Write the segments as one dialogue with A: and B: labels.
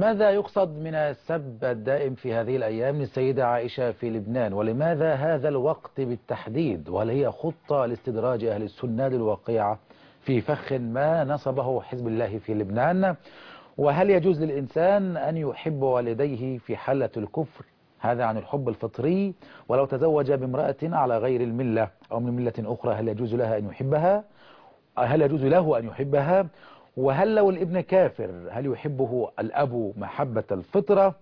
A: ماذا يقصد من السب الدائم في هذه الأيام للسيدة عائشة في لبنان ولماذا هذا الوقت بالتحديد وهل هي خطة لاستدراج أهل السنة للواقعة في فخ ما نصبه حزب الله في لبنان وهل يجوز للإنسان أن يحب والديه في حالة الكفر هذا عن الحب الفطري ولو تزوج بامرأة على غير الملة أو من ملة أخرى هل يجوز لها أن يحبها هل يجوز له أن يحبها وهل لو الابن كافر هل يحبه الأب محبة الفطرة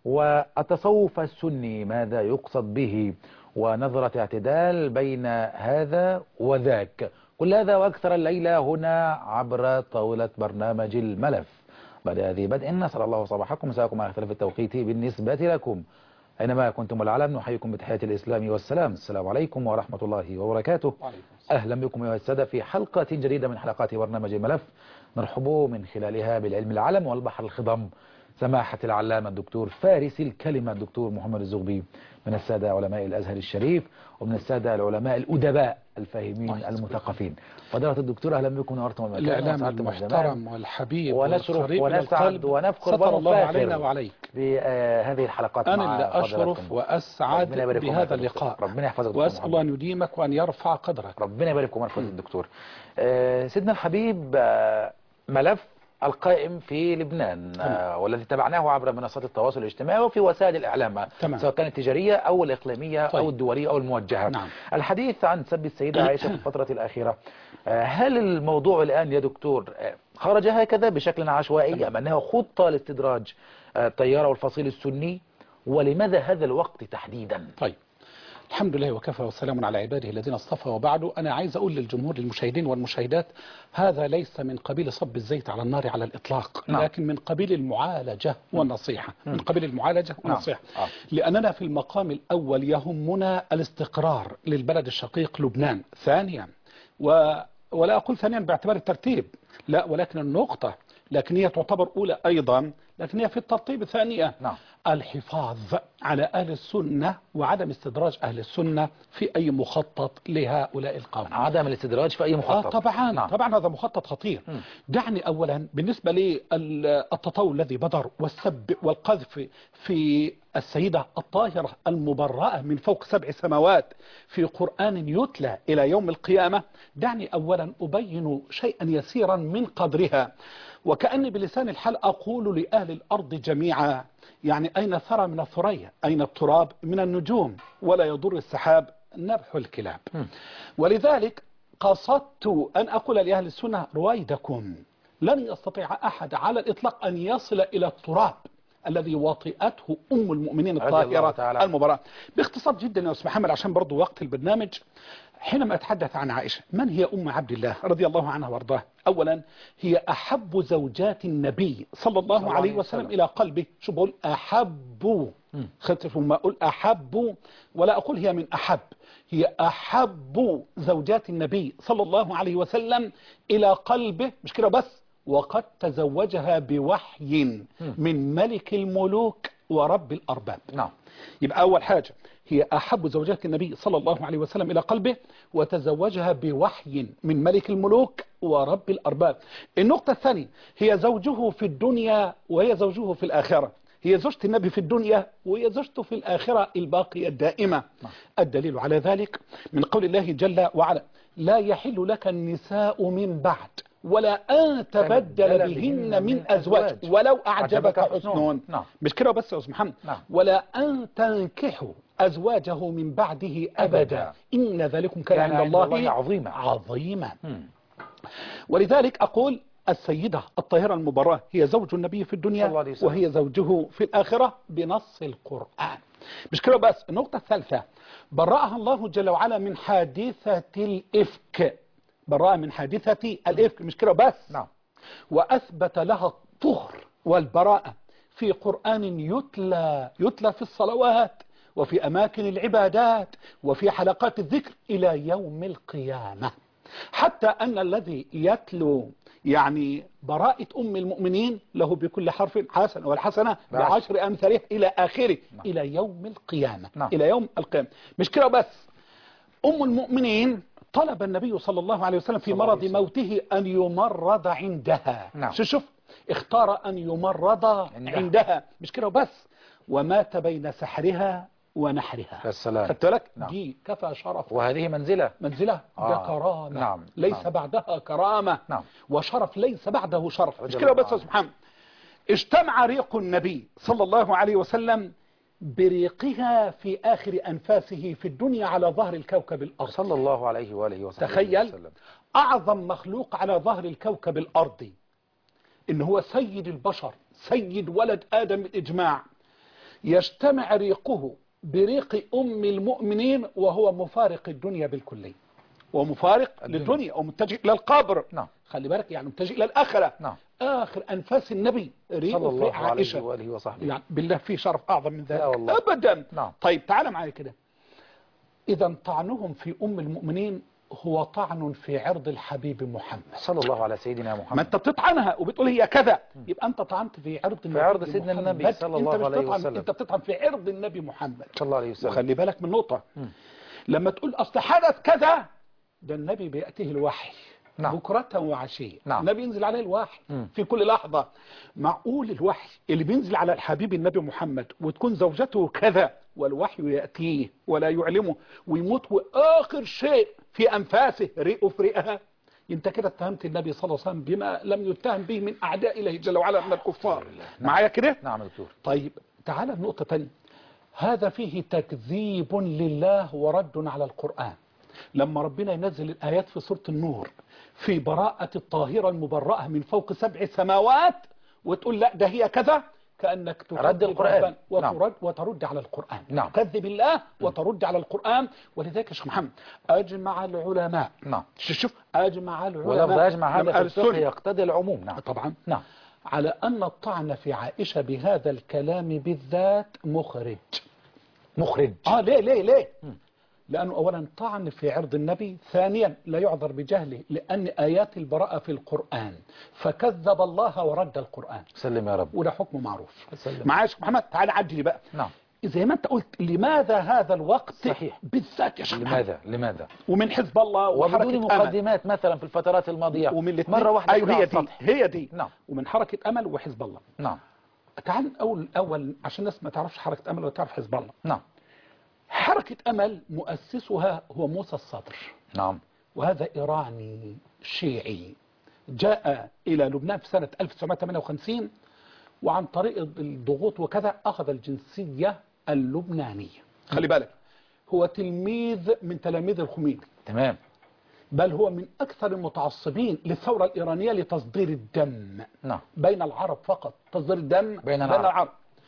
A: والتصوف السني ماذا يقصد به ونظرة اعتدال بين هذا وذاك كل هذا وأكثر الليلة هنا عبر طاولة برنامج الملف بعد هذه بدء نسأل الله صباحكم مساءكم على اختلاف التوقيت بالنسبة لكم أينما كنتم العالم نحييكم بتحية الإسلام والسلام السلام عليكم ورحمة الله وبركاته أهلا بكم أيها السادة في حلقة جديدة من حلقات برنامج الملف نرحب من خلالها بالعلم العلم والبحر الخضم سماحة العلامة الدكتور فارس الكلمة الدكتور محمد الزغبي من السادة علماء الأزهر الشريف ومن السادة العلماء الأدباء الفاهمين المثقفين فضيلة الدكتور أهلا بكم نورتم المكان
B: الإعلام المحترم والحبيب
A: ونشرف ونسعد ونفخر
B: ستر الله علينا وعليك
A: بهذه الحلقات
B: أنا
A: مع
B: اللي أشرف وأسعد
A: ربنا يبارك فيكم
B: بهذا
A: يا دكتور.
B: اللقاء
A: ربنا يحفظك
B: وأسأل الله أن يديمك وأن يرفع قدرك
A: ربنا يبارك فيكم ويحفظك الدكتور آه، سيدنا الحبيب آه، ملف القائم في لبنان آه، والذي تابعناه عبر منصات التواصل الاجتماعي وفي وسائل الإعلام
B: تمام.
A: سواء كانت التجارية أو الإقليمية
B: طيب.
A: أو الدولية أو الموجهة
B: نعم.
A: الحديث عن سب السيدة عائشة في الفترة الأخيرة آه، هل الموضوع الآن يا دكتور آه، خرج هكذا بشكل عشوائي أم أنها خطة لاستدراج آه، التيار والفصيل السني ولماذا هذا الوقت تحديدا
B: طيب الحمد لله وكفى وسلام على عباده الذين اصطفى وبعد أنا عايز أقول للجمهور المشاهدين والمشاهدات هذا ليس من قبيل صب الزيت على النار على الإطلاق
A: نعم.
B: لكن من قبيل المعالجة والنصيحة من قبيل المعالجة والنصيحة
A: آه.
B: لأننا في المقام الأول يهمنا الاستقرار للبلد الشقيق لبنان ثانيا و ولا أقول ثانيا باعتبار الترتيب لا ولكن النقطة لكن هي تعتبر أولى أيضا لكن هي في الترتيب ثانية
A: نعم.
B: الحفاظ على أهل السنة وعدم استدراج أهل السنة في أي مخطط لهؤلاء القوم
A: عدم الاستدراج في أي
B: آه
A: مخطط
B: طبعا
A: نعم.
B: طبعا هذا مخطط خطير
A: مم.
B: دعني أولا بالنسبة للتطاول الذي بدر والسب والقذف في السيدة الطاهرة المبرأة من فوق سبع سماوات في قرآن يتلى إلى يوم القيامة دعني أولا أبين شيئا يسيرا من قدرها وكأني بلسان الحال أقول لأهل الأرض جميعا يعني أين ثرى من الثريا أين التراب من النجوم ولا يضر السحاب نبح الكلاب ولذلك قصدت أن أقول لأهل السنة رويدكم لن يستطيع أحد على الإطلاق أن يصل إلى التراب الذي وطئته أم المؤمنين
A: رضي الله
B: الطاهرة
A: تعالى.
B: المباراة باختصار جدا يا أستاذ محمد عشان برضو وقت البرنامج حينما أتحدث عن عائشة من هي أم عبد الله رضي الله عنها وارضاها أولا هي أحب زوجات النبي صلى الله
A: الله
B: عليه
A: عليه
B: وسلم
A: وسلم.
B: إلى قلبه شو بقول أحب خدت ما أقول أحب ولا أقول هي من أحب هي أحب زوجات النبي صلى الله عليه وسلم إلى قلبه مش كده بس وقد تزوجها بوحي من ملك الملوك ورب الأرباب
A: نعم
B: يبقى أول حاجة هي أحب زوجات النبي صلى الله عليه وسلم إلى قلبه وتزوجها بوحي من ملك الملوك ورب الأرباب النقطة الثانية هي زوجه في الدنيا وهي زوجه في الآخرة هي زوجة النبي في الدنيا وهي زوجته في الآخرة الباقية الدائمة الدليل على ذلك من قول الله جل وعلا لا يحل لك النساء من بعد ولا أن تبدل بهن من أزواج ولو أعجبك حسنون
A: نعم.
B: مش كده بس يا أستاذ محمد
A: نعم.
B: ولا أن تنكحوا أزواجه من بعده أبدا
A: أبدا.
B: إن ذلكم كان
A: كان
B: عند
A: عند
B: الله
A: الله عظيما.
B: عظيما
A: مم.
B: ولذلك أقول السيدة الطاهرة المباراة هي زوج النبي في
A: صلى الله عليه
B: الدنيا
A: وسلم.
B: وهي زوجه في الآخرة بنص القرآن مش كده بس النقطة الثالثة برأها الله جل وعلا من حادثة الإفك برأها من حادثة الإفك مش كده بس
A: نعم
B: وأثبت لها الطهر والبراءة في قرآن يتلى يتلى في الصلوات وفي أماكن العبادات وفي حلقات الذكر إلى يوم القيامة حتى أن الذي يتلو يعني براءة أم المؤمنين له بكل حرف حسنة والحسنة
A: بعشر.
B: بعشر أمثاله إلى آخره إلى يوم القيامة
A: نعم.
B: إلى يوم القيامة مش كده بس أم المؤمنين طلب النبي صلى الله عليه وسلم في
A: صلى الله
B: مرض
A: عليه وسلم.
B: موته أن يمرض عندها
A: نعم.
B: شو- شوف اختار أن يمرض
A: عندها.
B: عندها مش كده وبس ومات بين سحرها ونحرها
A: يا سلام
B: خدت بالك
A: نعم.
B: دي كفى شرف
A: وهذه منزلة
B: منزلة
A: آه.
B: ده كرامة
A: نعم.
B: ليس
A: نعم.
B: بعدها كرامة
A: نعم.
B: وشرف ليس بعده شرف مش
A: رضي
B: كده
A: الله
B: بس يا
A: عنه.
B: سبحان اجتمع ريق النبي صلى الله عليه وسلم بريقها في آخر أنفاسه في الدنيا على ظهر الكوكب الأرض
A: صلى الله عليه وآله وصحبه
B: تخيل
A: وسلم
B: أعظم مخلوق على ظهر الكوكب الأرضي إن هو سيد البشر سيد ولد آدم بالإجماع يجتمع ريقه بريق أم المؤمنين وهو مفارق الدنيا بالكلية ومفارق
A: الدنيا.
B: للدنيا ومتجه إلى القبر
A: نعم
B: خلي بالك يعني متجه إلى الآخرة
A: نعم
B: آخر أنفاس النبي
A: صلى
B: ريقه في
A: الله عليه
B: عائشة
A: وآله وصحبه
B: يعني بالله في شرف أعظم من ذلك
A: لا والله.
B: أبدا
A: نعم.
B: طيب تعال معايا كده إذا طعنهم في أم المؤمنين هو طعن في عرض الحبيب محمد
A: صلى الله على سيدنا
B: ما
A: محمد
B: انت بتطعنها وبتقول هي كذا يبقى انت طعنت في عرض النبي
A: عرض سيدنا
B: محمد.
A: النبي صلى الله
B: انت مش
A: عليه
B: بتطعن
A: وسلم.
B: انت بتطعن في عرض النبي محمد
A: صلى الله عليه وسلم
B: وخلي بالك من نقطة
A: مم.
B: لما تقول اصل حدث كذا ده النبي بيأتيه الوحي
A: نعم.
B: بكرة وعشية
A: نعم.
B: النبي ينزل عليه الوحي
A: مم.
B: في كل لحظة معقول الوحي اللي بينزل على الحبيب النبي محمد وتكون زوجته كذا والوحي يأتيه ولا يعلمه ويموت وآخر شيء في أنفاسه ريقه في رئها انت كده اتهمت النبي صلى الله عليه وسلم بما لم يتهم به من أعداء الله جل وعلا من الكفار معايا كده
A: نعم يا دكتور
B: طيب تعال النقطة تانية هذا فيه تكذيب لله ورد على القرآن لما ربنا ينزل الآيات في سورة النور في براءة الطاهرة المبرأة من فوق سبع سماوات وتقول لا ده هي كذا كأنك تكذب
A: رد القرآن.
B: ربنا وترد, وترد على القرآن
A: نعم.
B: تكذب الله وترد على القرآن ولذلك يا شيخ محمد أجمع العلماء
A: نعم
B: شوف أجمع العلماء
A: ولفظ يجمع
B: من
A: هذا
B: أهل
A: في الفقه
B: السنة.
A: يقتضي العموم نعم
B: طبعا
A: نعم
B: على أن الطعن في عائشة بهذا الكلام بالذات مخرج
A: مخرج
B: آه ليه ليه ليه لأنه أولا طعن في عرض النبي ثانيا لا يعذر بجهله لأن آيات البراءة في القرآن فكذب الله ورد القرآن
A: سلم يا رب
B: وده حكم معروف
A: سلم
B: معايا يا شيخ محمد تعالى عدي لي بقى
A: نعم
B: زي ما انت قلت لماذا هذا الوقت
A: صحيح.
B: بالذات يا شيخ محمد
A: لماذا لماذا
B: ومن حزب الله وحركة
A: وبدون
B: أمل
A: مقدمات مثلا في الفترات الماضية
B: ومن الاثنين
A: مرة واحدة
B: أيوه
A: كده
B: هي
A: على
B: دي
A: السطح.
B: هي دي
A: نعم
B: ومن حركة أمل وحزب الله
A: نعم
B: تعال أول أول عشان الناس ما تعرفش حركة أمل ولا تعرف حزب الله
A: نعم
B: حركة أمل مؤسسها هو موسى الصدر
A: نعم
B: وهذا إيراني شيعي جاء إلى لبنان في سنة 1958 وعن طريق الضغوط وكذا أخذ الجنسية اللبنانية خلي بالك هو تلميذ من تلاميذ الخميني
A: تمام
B: بل هو من أكثر المتعصبين للثورة الإيرانية لتصدير الدم
A: نعم
B: بين العرب فقط تصدير الدم
A: بين العرب.
B: العرب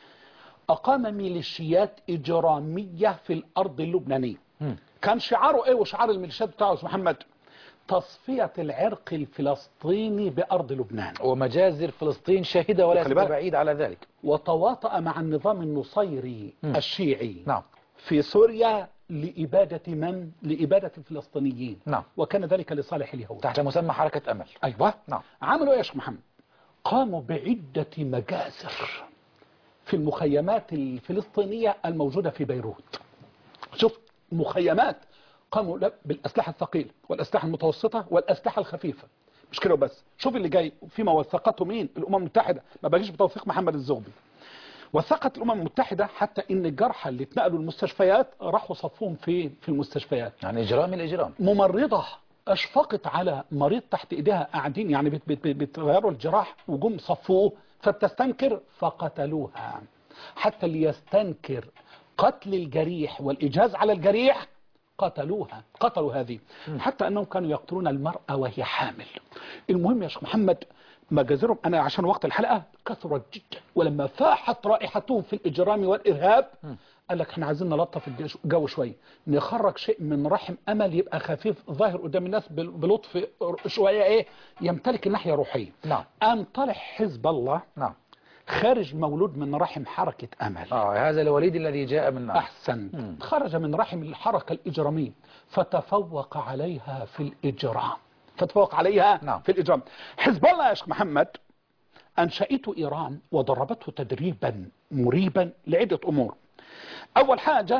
B: أقام ميليشيات إجرامية في الأرض اللبنانية
A: مم.
B: كان شعاره إيه وشعار الميليشيات بتاعه يا أستاذ محمد تصفية العرق الفلسطيني بأرض لبنان
A: ومجازر فلسطين شاهدة ولا
B: خلي بالك.
A: بعيد على ذلك
B: وتواطأ مع النظام النصيري
A: مم.
B: الشيعي
A: نعم
B: في سوريا لإبادة من؟ لإبادة الفلسطينيين
A: نعم
B: وكان ذلك لصالح اليهود
A: تحت مسمى حركة أمل
B: أيوة
A: نعم
B: عملوا ايه يا شيخ محمد قاموا بعدة مجازر في المخيمات الفلسطينية الموجودة في بيروت شوف مخيمات قاموا لا- بالأسلحة الثقيلة والأسلحة المتوسطة والأسلحة الخفيفة مش كده بس شوف اللي جاي فيما وثقته مين الأمم المتحدة ما بقيش بتوثيق محمد الزغبي وثقت الأمم المتحدة حتى إن الجرحى اللي اتنقلوا المستشفيات راحوا صفوهم في في المستشفيات
A: يعني إجرام الإجرام
B: ممرضة أشفقت على مريض تحت إيديها قاعدين يعني بت بت بت بتغيروا الجراح وجم صفوه فبتستنكر فقتلوها حتى ليستنكر قتل الجريح والإجهاز على الجريح قتلوها قتلوا هذه حتى أنهم كانوا يقتلون المرأة وهي حامل المهم يا شيخ محمد مجازرهم أنا عشان وقت الحلقة كثرت جدا ولما فاحت رائحتهم في الإجرام والإرهاب قال لك احنا عايزين نلطف الجو- الجو شويه نخرج شيء من رحم امل يبقى خفيف ظاهر قدام الناس بل- بلطف شويه ايه يمتلك الناحيه الروحيه
A: نعم
B: قام طالع حزب الله
A: نعم
B: خارج مولود من رحم حركه امل
A: آه هذا الوليد الذي جاء من
B: احسن
A: مم.
B: خرج من رحم الحركه الاجراميه فتفوق عليها في الاجرام فتفوق عليها
A: نعم.
B: في الاجرام حزب الله يا شيخ محمد انشأته ايران ودربته تدريبا مريبا لعده امور اول حاجه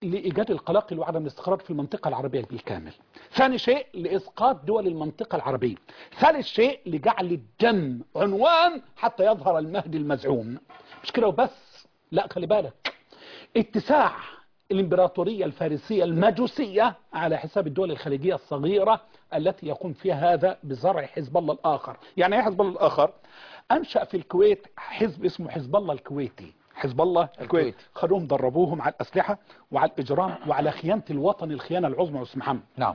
B: لإيجاد القلاقل وعدم الاستقرار في المنطقة العربية بالكامل ثاني شيء لإسقاط دول المنطقة العربية ثالث شيء لجعل الدم عنوان حتى يظهر المهدي المزعوم مش كده وبس لا خلي بالك اتساع الامبراطورية الفارسية المجوسية على حساب الدول الخليجية الصغيرة التي يقوم فيها هذا بزرع حزب الله الآخر يعني ايه حزب الله الآخر أنشأ في الكويت حزب اسمه حزب الله الكويتي حزب الله الكويت
A: الكويت.
B: خدوهم دربوهم على الأسلحة وعلى الإجرام وعلى خيانة الوطن الخيانة العظمى يا أستاذ محمد
A: نعم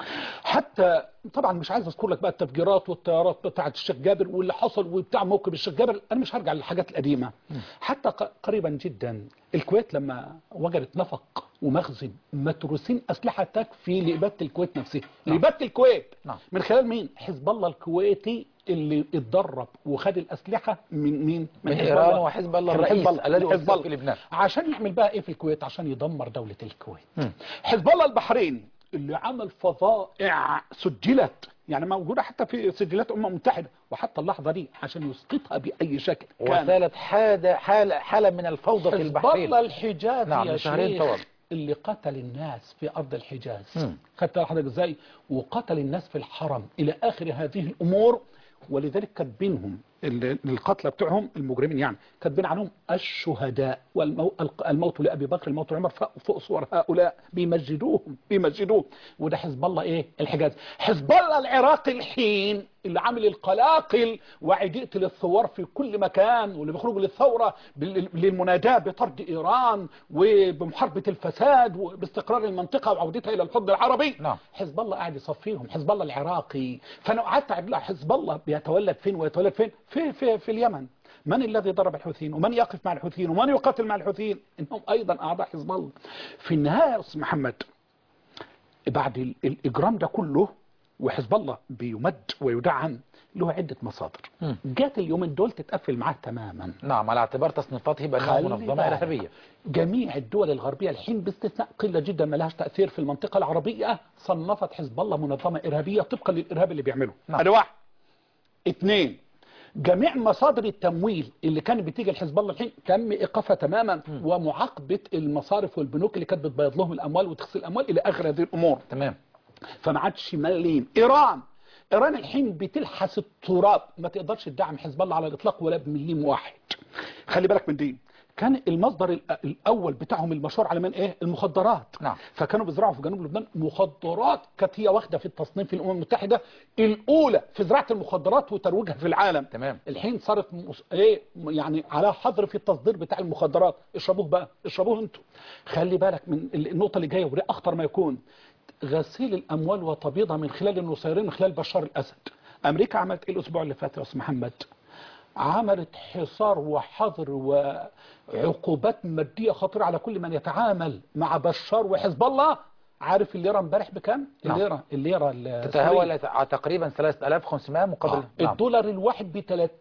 B: حتى طبعا مش عايز اذكر لك بقى التفجيرات والطيارات بتاعه الشيخ جابر واللي حصل وبتاع موكب الشيخ جابر انا مش هرجع للحاجات القديمه حتى ق- قريبا جدا الكويت لما وجدت نفق ومخزن متروسين اسلحه تكفي لاباده الكويت نفسها لاباده الكويت
A: نعم.
B: من خلال مين حزب الله الكويتي اللي اتدرب وخد الاسلحه من مين
A: من
B: حزب
A: إيران
B: الله.
A: وحزب الله
B: من
A: الرئيس
B: حزب الله.
A: الذي
B: من حزب
A: أسس
B: الله.
A: في لبنان.
B: عشان يعمل بقى ايه في الكويت عشان يدمر دولة الكويت
A: مم.
B: حزب الله البحريني اللي عمل فظائع سجلت يعني موجودة حتى في سجلات أمم متحدة وحتى اللحظة دي عشان يسقطها بأي شكل كان
A: وثالث حالة حالة حالة من الفوضى في
B: حزب
A: البحرين
B: الله الحجازي
A: نعم،
B: يا
A: من شهرين
B: شيخ
A: طول.
B: اللي قتل الناس في أرض الحجاز
A: مم.
B: خدت حضرتك ازاي وقتل الناس في الحرم إلى آخر هذه الأمور ولذلك كاتبينهم ال- القتلى بتوعهم المجرمين يعني كاتبين عنهم الشهداء والموت لأبي بكر الموت لعمر فوق فوق صور هؤلاء بيمجدوهم بيمجدوه وده حزب الله ايه الحجاز حزب الله العراقي الحين اللي عامل القلاقل وعد يقتل الثوار في كل مكان واللي بيخرجوا للثورة بال- للمناداة بطرد إيران وبمحاربة الفساد وباستقرار المنطقة وعودتها إلى الحضن العربي
A: نعم.
B: حزب الله قاعد يصفيهم حزب الله العراقي فانا قعدت اعد لها حزب الله بيتولد فين ويتولد فين في في في اليمن من الذي ضرب الحوثيين ومن يقف مع الحوثيين ومن يقاتل مع الحوثيين انهم ايضا اعضاء حزب الله في النهايه يا استاذ محمد بعد ال- الاجرام ده كله وحزب الله بيمد ويدعم له عده مصادر
A: مم.
B: جات اليومين دول تتقفل معاه تماما
A: نعم على اعتبار تصنيفاته بأنها
B: خلي
A: منظمة
B: بالك.
A: إرهابية
B: جميع الدول الغربية الحين باستثناء قلة جدا ما لهاش تأثير في المنطقة العربية صنفت حزب الله منظمة إرهابية طبقا للإرهاب اللي بيعمله
A: نعم.
B: هذا واحد اثنين جميع مصادر التمويل اللي كانت بتيجي لحزب الله الحين تم ايقافها تماما ومعاقبه المصارف والبنوك اللي كانت بتبيض لهم الاموال وتغسل الاموال الى اخر هذه الامور
A: تمام
B: فما عادش مليم ايران ايران الحين بتلحس التراب ما تقدرش تدعم حزب الله على الاطلاق ولا بمليم واحد خلي بالك من دي كان المصدر الأ- الاول بتاعهم المشهور على من ايه المخدرات
A: نعم.
B: فكانوا بيزرعوا في جنوب لبنان مخدرات كانت هي واخده في التصنيف في الامم المتحده الاولى في زراعه المخدرات وترويجها في العالم
A: تمام.
B: الحين صارت مس... ايه يعني على حظر في التصدير بتاع المخدرات اشربوه بقى اشربوه انتوا خلي بالك من ال- النقطه اللي جايه ودي اخطر ما يكون غسيل الاموال وتبييضها من خلال النصيرين من خلال بشار الاسد امريكا عملت ايه الاسبوع اللي فات يا استاذ محمد عملت حصار وحظر وعقوبات ماديه خطيره على كل من يتعامل مع بشار وحزب الله عارف الليره امبارح بكام
A: نعم.
B: الليره الليره السورية.
A: تتهاول على تقريبا 3500 مقابل
B: آه.
A: نعم.
B: الدولار الواحد ب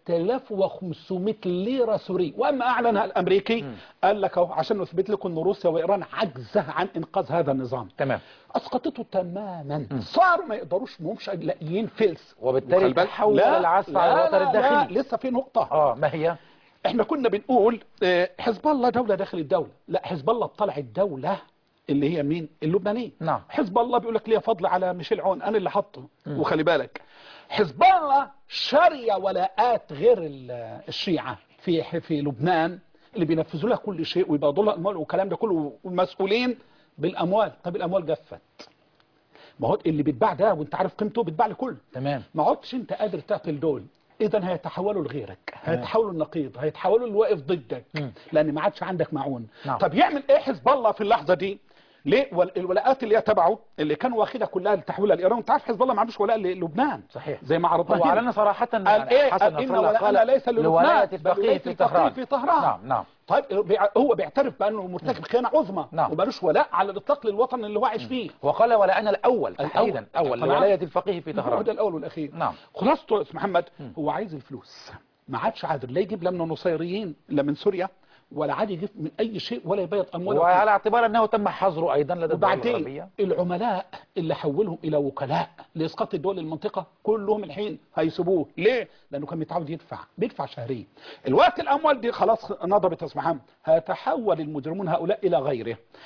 B: 3500 ليره سوري واما اعلنها الامريكي قال لك اهو عشان نثبت لكم ان روسيا وايران عجزه عن انقاذ هذا النظام
A: تمام
B: اسقطته تماما صاروا ما يقدروش ما همش لاقيين فلس
A: وبالتالي
B: وخلي بالك-
A: تحول
B: لا،
A: العزف
B: لا،
A: على الوتر
B: لا،
A: الداخلي.
B: لا لسه في نقطه
A: اه ما هي
B: احنا كنا بنقول آه، حزب الله دولة داخل الدولة لا حزب الله طلع الدولة اللي هي مين اللبنانية
A: نعم.
B: حزب الله بيقول لك ليه فضل على ميشيل عون انا اللي حطه وخلي بالك حزب الله شري ولاءات غير ال- الشيعة في في لبنان اللي بينفذوا لها كل شيء ويبادوا لها اموال والكلام ده كله والمسؤولين بالاموال طب الاموال جفت ما هو اللي بيتباع ده وانت عارف قيمته بيتباع لكل
A: تمام
B: ما عدتش انت قادر تعطل دول اذا هيتحولوا لغيرك هيتحولوا النقيض هيتحولوا لواقف ضدك
A: مم.
B: لان ما عادش عندك معون
A: نعم.
B: طب يعمل ايه حزب الله في اللحظه دي ليه وال- الولاءات اللي هي تبعه اللي كان واخدها كلها لتحويلها لايران انت عارف حزب الله ما عندوش ولاء للبنان
A: صحيح.
B: زي ما عرضنا
A: هو
B: هنا.
A: اعلن صراحة
B: قال
A: يعني
B: ايه
A: حسن
B: قال
A: نصر
B: ان
A: الله قال
B: ولاءنا ليس
A: لولاية
B: للبنان
A: الفقيه في طهران
B: في طهران
A: نعم نعم
B: طيب بيع- هو بيعترف بانه مرتكب خيانه عظمى
A: نعم.
B: ومالوش ولاء على الاطلاق للوطن اللي هو عايش فيه
A: وقال ولا أنا الأول
B: الأول.
A: تحديدا أول
B: طبعاً.
A: لولاية الفقيه في
B: هو ده
A: طهران
B: الاول والاخير
A: نعم.
B: خلاصته يا أستاذ محمد هو عايز الفلوس ما عادش قادر لا يجيب لا من النصيريين لا من سوريا ولا عاد يجيب من اي شيء ولا يبيض امواله
A: وعلى اعتبار أنه تم حظره أيضا لدى الدول
B: وبعدين
A: الغربية
B: العملاء اللي حولهم الى وكلاء لاسقاط الدول المنطقه كلهم الحين هيسيبوه ليه لانه كان متعود يدفع بيدفع شهريا الوقت الاموال دي خلاص نضبت يا أستاذ محمد هيتحول المجرمون هؤلاء الى غيره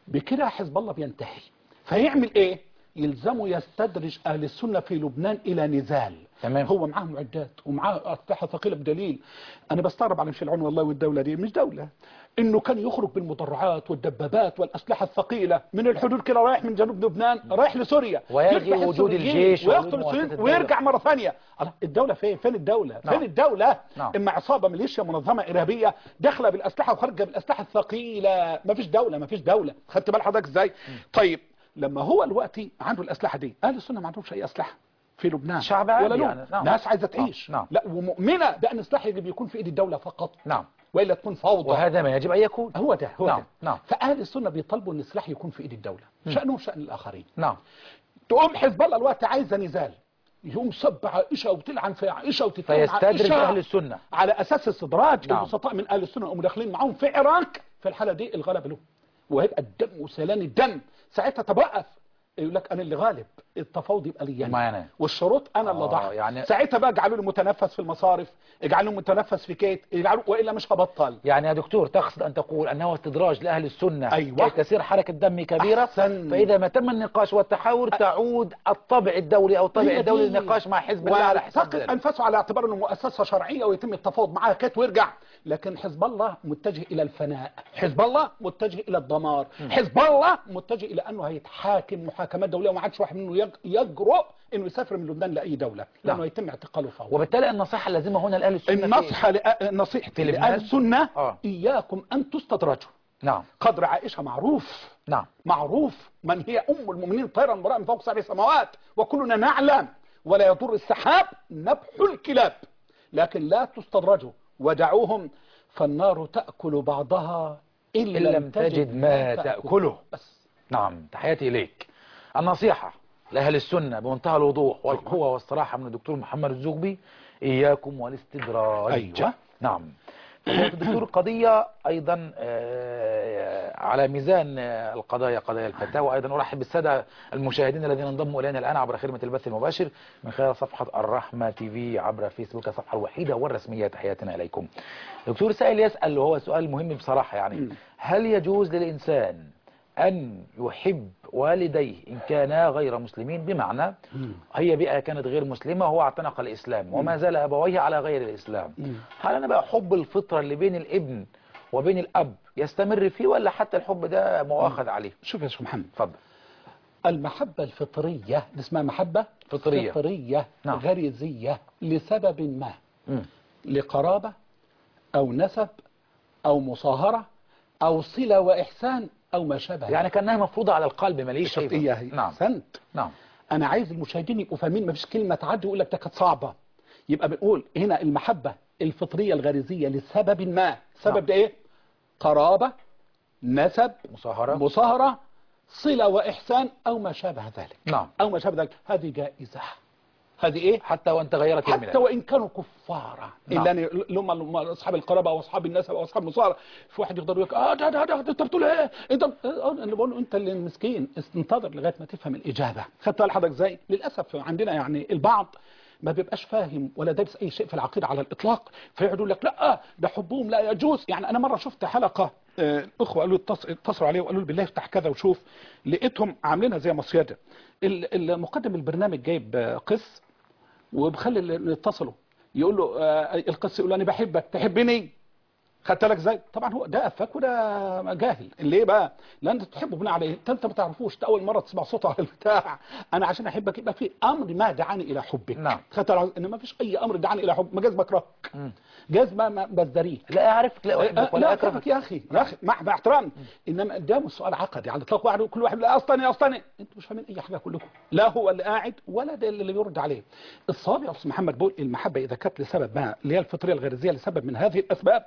B: بكده حزب الله بينتهي فيعمل ايه يلزمه يستدرج اهل السنه في لبنان الى نزال
A: تمام.
B: هو معاه معدات ومعاه اسلحه ثقيله بدليل انا بستغرب على مش العون والله والدوله دي مش دوله انه كان يخرج بالمدرعات والدبابات والاسلحه الثقيله من الحدود كده رايح من جنوب لبنان رايح لسوريا
A: ويلغي
B: يذبح
A: وجود
B: السوريين
A: الجيش
B: ويقتل
A: ووجود
B: السوريين
A: مؤسسات الدولة.
B: ويرجع مره ثانيه الله، الدوله فين فين الدوله
A: نعم.
B: فين الدوله
A: نعم.
B: اما عصابه ميليشيا منظمه ارهابيه داخله بالاسلحه وخارجه بالاسلحه الثقيله ما فيش دوله ما فيش دوله خدت بال حضرتك ازاي طيب لما هو دلوقتي عنده الاسلحه دي اهل السنه ما عندهمش اي اسلحه في لبنان
A: شعب عادي
B: ولا له
A: يعني، نعم.
B: ناس عايزه تعيش
A: نعم.
B: لا ومؤمنه بان السلاح يجب يكون في ايد الدوله فقط
A: نعم
B: والا تكون فوضى
A: وهذا ما يجب أن يكون
B: هو ده هو
A: نعم،
B: ده
A: نعم.
B: فاهل السنه بيطالبوا ان السلاح يكون في ايد الدوله شانهم شان الاخرين
A: نعم
B: تقوم حزب الله الوقت عايزه نزال يقوم سب عائشه وتلعن في عائشه وتتهم
A: فيستدرج
B: عائشة
A: أهل السنة
B: على اساس استدراج
A: نعم.
B: البسطاء من اهل السنه يقوموا داخلين معاهم في عراق في الحاله دي الغلبه له وهيبقى الدم وسيلان الدم ساعتها تبقف يقول لك انا اللي غالب التفاوض يبقى لي
A: ما أنا.
B: والشروط انا اللي
A: آه،
B: ضحى
A: يعني-
B: ساعتها بقى اجعلوا له متنفس في المصارف اجعلوا له متنفس في كيت اجعلوا والا مش هبطل
A: يعني يا دكتور تقصد أن تقول أنه استدراج لأهل السنة
B: أيوة.
A: كي تسير حركة دم كبيرة
B: أحسن.
A: فإذا ما تم النقاش والتحاور تعود الطبع الدولي أو الطبع
B: هي
A: الدولي
B: دي.
A: للنقاش مع حزب الله على حساب
B: وتقف
A: ذلك.
B: انفاسه على اعتبار انه مؤسسه شرعيه ويتم التفاوض معها كيت ويرجع لكن حزب الله متجه الى الفناء حزب الله متجه الى الدمار حزب الله متجه الى انه هيتحاكم محاكمات دوليه وما عادش واحد منه يج- يجرؤ انه يسافر من لبنان لاي دوله لانه
A: نعم.
B: يتم اعتقاله فورا
A: وبالتالي النصيحة اللازمة هنا لأهل السنة في-
B: النصيحه لأ- نصيحتي
A: في لبنان؟
B: لاهل السنه
A: آه.
B: اياكم ان تستدرجوا
A: نعم
B: قدر عائشه معروف
A: نعم
B: معروف من هي أم المؤمنين طيرا المرأة من فوق سبع سماوات وكلنا نعلم ولا يضر السحاب نبح الكلاب لكن لا تستدرجوا ودعوهم فالنار تأكل بعضها إن
A: إن لم تجد ما تأكله
B: بس
A: نعم تحياتي إليك النصيحة لأهل السنة بمنتهى الوضوح والقوة والصراحة من الدكتور محمد الزغبي إياكم والاستدراج
B: أيوة.
A: نعم فضيلة الدكتور قضية أيضا آه، على ميزان آه، القضايا قضايا الفتاوى أيضا أرحب بالسادة المشاهدين الذين انضموا إلينا الآن عبر خدمة البث المباشر من خلال صفحة الرحمة تي في عبر فيسبوك الصفحة الوحيدة والرسمية تحياتنا إليكم دكتور سائل يسأل وهو سؤال مهم بصراحة يعني هل يجوز للإنسان أن يحب والديه إن كانا غير مسلمين بمعنى هي بيئة كانت غير مسلمة وهو اعتنق الإسلام وما زال أبويه على غير الإسلام هل أنا بقى حب الفطرة اللي بين الابن وبين الأب يستمر فيه ولا حتى الحب ده مؤاخذ عليه
B: شوف يا شيخ محمد
A: اتفضل
B: المحبة الفطرية اللي اسمها محبة
A: فطرية.
B: فطرية
A: نعم.
B: غريزية لسبب ما
A: مم.
B: لقرابة أو نسب أو مصاهرة أو صلة وإحسان أو ما شابه
A: يعني كأنها مفروضة على القلب ماليش
B: شفت
A: كيف
B: إياها
A: نعم
B: أحسنت
A: نعم
B: أنا عايز المشاهدين يبقوا فاهمين مفيش كلمة تعدي يقول لك ده كانت صعبة يبقى بنقول هنا المحبة الفطرية الغريزية لسبب ما سبب
A: نعم.
B: ده إيه قرابة نسب
A: مصاهرة
B: مصاهرة صلة وإحسان أو ما شابه ذلك
A: نعم
B: أو ما شابه ذلك هذه جائزة هذه إيه
A: حتى وأن تغيرت
B: حتى
A: الملل
B: وإن كانوا كفارا
A: نعم.
B: إلا أن اللي هم هم أصحاب القرابة أو أصحاب النسب أو أصحاب المصارى في واحد يقدر يقول لك آه ده ده ده ده أنت بتقول إيه أنت آه، أنا بقول له أنت اللي مسكين انتظر لغاية ما تفهم الإجابة خدت بالك حضرتك إزاي للأسف عندنا يعني البعض ما بيبقاش فاهم ولا دارس اي شيء في العقيده على الاطلاق فيقعدوا يقول لك لا ده حبهم لا يجوز يعني انا مره شفت حلقه آه، الاخوه قالوا اتص- اتصلوا عليه وقالوا لي بالله افتح كذا وشوف لقيتهم عاملينها زي مصيده ال- المقدم البرنامج جايب آه، قس وبخلي اللي يتصلوا يقول له آه، القس يقول له انا بحبك تحبني خدت بالك ازاي طبعا هو ده افاك وده جاهل ليه بقى لان انت تحبه بناء عليه انت انت ما تعرفوش انت اول مره تسمع صوته على البتاع انا عشان احبك يبقى في امر ما دعاني الى حبك
A: نعم.
B: خدت بالك ان ما فيش اي امر دعاني الى حب ما جاز بكرهك
A: مم.
B: جاز ما ما بزدريك
A: لا أعرفك لا أحبك
B: لا
A: ولا
B: أكرهك
A: أكرهك
B: يا أخي يا أخي مع مع احترام إنما ده مش سؤال عقدي على الإطلاق واحد كل واحد لا أصلني أصلني أنتوا مش فاهمين أي حاجة كلكم لا هو اللي قاعد ولا ده اللي بيرد عليه الصواب يا أستاذ محمد بقول المحبة إذا كانت لسبب ما اللي هي الفطرية الغريزية لسبب من هذه الأسباب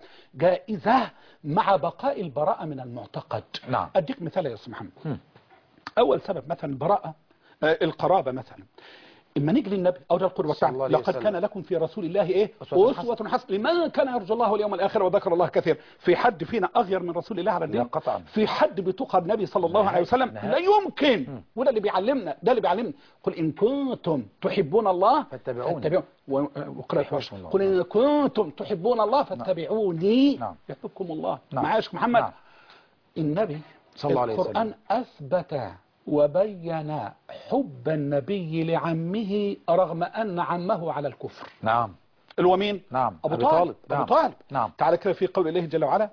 B: جائزة مع بقاء البراءة من المعتقد
A: نعم.
B: أديك مثال يا أستاذ محمد
A: مم.
B: أول سبب مثلا البراءة آه، القرابة مثلا اما نيجي للنبي او ده القدوه
A: صلى الله
B: بتاعنا
A: عليه
B: لقد
A: وسلم.
B: كان لكم في رسول الله ايه
A: أسوة
B: اسوه حسنه لمن كان يرجو الله واليوم الاخر وذكر الله كثيرا في حد فينا اغير من رسول الله على الدين
A: لا قطعا.
B: في حد بتقى النبي صلى الله
A: نهائي.
B: عليه وسلم
A: نهائي.
B: لا يمكن وده اللي بيعلمنا ده اللي بيعلمنا قل ان كنتم تحبون الله
A: فاتبعوني.
B: فاتبعوني و- وقرأت
A: يحبكم الله.
B: قل ان كنتم تحبون الله فاتبعوني
A: نعم.
B: يحببكم الله
A: نعم.
B: معايا يا شيخ محمد
A: نعم.
B: النبي
A: صلى الله عليه
B: القرآن
A: وسلم
B: أثبت وبين حب النبي لعمه رغم أن عمه على الكفر
A: نعم
B: اللي هو مين؟
A: نعم
B: أبو
A: أبي
B: طالب
A: طالب.
B: أبو
A: نعم.
B: طالب
A: نعم
B: تعالى كده في قول الله جل وعلا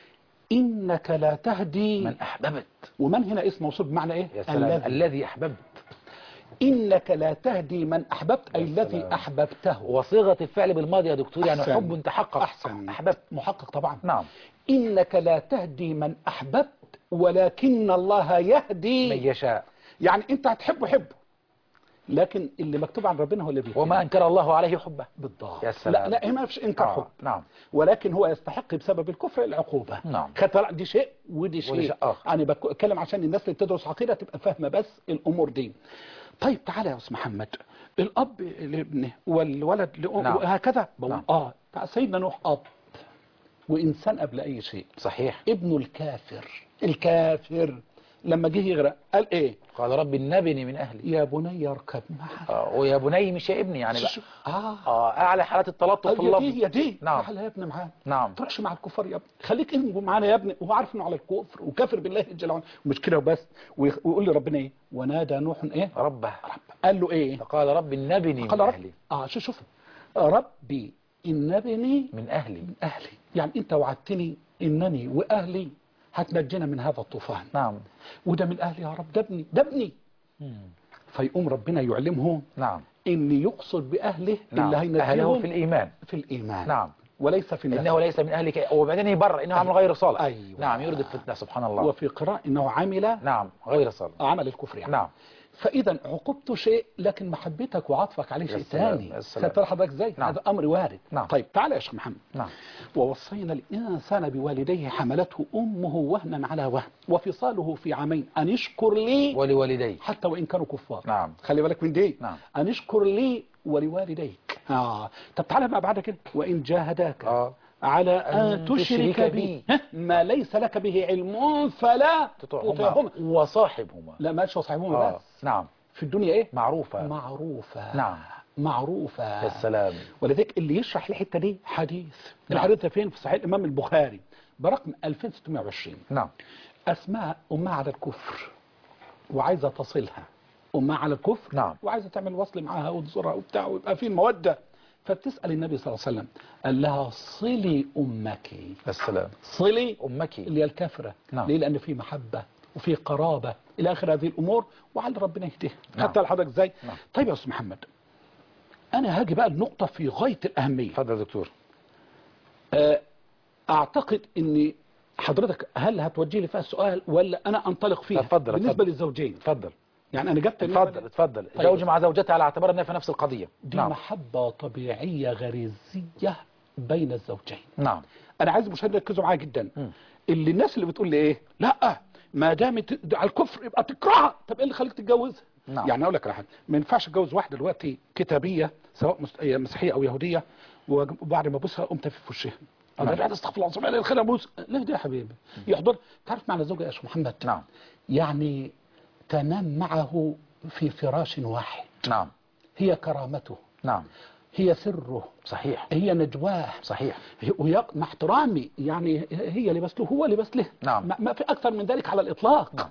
B: إنك لا تهدي
A: من أحببت
B: ومن هنا اسم موصول بمعنى إيه؟
A: يا سلام
B: الذي
A: الذي أحببت
B: إنك لا تهدي من أحببت أي
A: يا
B: الذي
A: سلام.
B: أحببت
A: وصيغة الفعل بالماضي يا دكتور يعني
B: أحسن.
A: حب تحقق
B: أحسن
A: أحببت
B: محقق طبعا
A: نعم
B: إنك لا تهدي من أحببت ولكن الله
A: من
B: يهدي
A: يشاء
B: يعني أنت هتحبه حبه لكن اللي مكتوب عن ربنا هو اللي بيحبه
A: وما أنكر الله عليه حبه
B: بالضبط
A: يا سلام.
B: لا لا هي ما فيش إنكار حب
A: آه. نعم
B: ولكن هو يستحق بسبب الكفر العقوبة
A: نعم.
B: خدت دي شيء ودي
A: ودي
B: شيء
A: شيء آخر.
B: أنا بتكلم عشان الناس اللي بتدرس عقيدة تبقى فاهمة بس الأمور دي طيب تعالى يا أستاذ محمد الأب لابنه والولد لأم
A: نعم.
B: وهكذا بقول
A: نعم.
B: آه سيدنا نوح أب وإنسان قبل أي شيء
A: صحيح
B: ابنه الكافر الكافر لما جه يغرق قال ايه
A: قال رب النبني من أهلي
B: يا بني اركب معنا
A: آه. ويا بني مش يا ابني يعني بقى
B: شو- اه
A: آه. أعلى حالات التلطف في
B: يا
A: اللفظ
B: دي يا دي
A: نعم.
B: تعال يا ابني معانا
A: نعم
B: تروحش مع الكفار يا ابني خليك انت معانا يا ابني وهو عارف انه على الكفر وكافر بالله جل وعلا ومش كده وبس ويخ- ويقول لي ربنا ايه ونادى نوح ايه
A: ربه
B: رب قال له ايه
A: فقال رب النبني من
B: قال رب
A: أهلي
B: اه شوف شوف ربي ان ابني
A: من أهلي
B: من اهلي يعني انت وعدتني انني واهلي هتنجينا من هذا الطوفان
A: نعم
B: وده من اهلي يا رب ده ابني ده ابني
A: مم.
B: فيقوم ربنا يعلمه
A: نعم
B: ان يقصد باهله
A: نعم
B: اللي
A: أهله
B: هينجيهم
A: في الإيمان
B: في الايمان
A: نعم
B: وليس في النفس
A: إنه ليس من أهلك وبعدين يبرر إنه عمل غير صالح
B: أيوة.
A: نعم يرد الفتنة سبحان الله
B: وفي قراءة انه عمل
A: نعم غير صالح
B: عمل الكفر يعني
A: نعم
B: فاذا عقوبته شيء لكن محبتك وعطفك عليه
A: يا
B: شيء
A: سلام،
B: ثاني
A: يا سلام.
B: سترى حضرتك ازاي
A: نعم.
B: هذا امر وارد
A: نعم.
B: طيب تعالى يا شيخ محمد
A: نعم
B: ووصينا الانسان بوالديه حملته امه وهنا على وهن وفصاله في عامين ان يشكر لي
A: ولوالديه
B: حتى وان كانوا كفار
A: نعم
B: خلي بالك من دي
A: نعم.
B: ان اشكر لي ولوالديك اه طب تعالى بقى بعد كده وان جاهداك
A: آه.
B: على
A: أن
B: ان تشرك
A: تشرك
B: بي
A: بي.
B: ها؟ ما ليس لك به علم فلا
A: تطعهما
B: تطعهما
A: وصاحبهما
B: لا ما قالش صاحبهما
A: آه.
B: بس
A: نعم
B: في الدنيا ايه
A: معروفة
B: معروفة
A: نعم.
B: معروفة
A: يا سلام
B: ولذلك اللي يشرح الحته دي حديث
A: نعم.
B: الحديث ده فين في صحيح الامام البخاري برقم 2620
A: نعم
B: اسماء امها على الكفر وعايزه تصلها امها على الكفر
A: نعم.
B: وعايزه تعمل وصل معاها وتزورها وبتاع ويبقى في موده فبتسال النبي صلى الله عليه وسلم قال لها صلي امك
A: يا سلام
B: صلي
A: أمك
B: اللي هي الكافره
A: نعم.
B: ليه لان في محبه وفي قرابه الى اخر هذه الامور وعلى ربنا يهديها
A: نعم.
B: حتى لحضرتك ازاي
A: نعم.
B: طيب يا استاذ محمد انا هاجي بقى النقطه في غايه الاهميه
A: اتفضل يا دكتور
B: آه، اعتقد ان حضرتك هل هتوجه لي فيها السؤال ولا انا انطلق فيها
A: اتفضل،
B: بالنسبه
A: اتفضل.
B: للزوجين
A: اتفضل
B: يعني انا جبت
A: اتفضل اتفضل
B: طيب.
A: زوج مع زوجته على اعتبار انها في نفس القضية
B: دي
A: نعم
B: محبه طبيعيه غريزيه بين الزوجين
A: نعم
B: انا عايز المشاهدين يركزوا معايا جدا
A: مم.
B: اللي الناس اللي بتقول لي ايه لا ما دام ت- على الكفر يبقى تكرهها طب ايه اللي خليك تتجوزها
A: نعم.
B: يعني اقول لك على حاجه ما ينفعش اتجوز واحده دلوقتي كتابيه سواء مس- هي مسيحيه او يهوديه وبعد ما ابوسها قمت في وشها انا
A: نعم.
B: قاعد استغفر الله العظيم الخير ابوس ليه ده يا حبيبي يحضر تعرف معنى زوجة يا شيخ محمد
A: نعم
B: يعني تنام معه في فراش واحد
A: نعم
B: هي كرامته
A: نعم
B: هي سره
A: صحيح
B: هي نجواه
A: صحيح
B: ويق... مع احترامي يعني هي لبس له هو لبس له
A: نعم.
B: ما- ما في اكثر من ذلك على الاطلاق
A: نعم.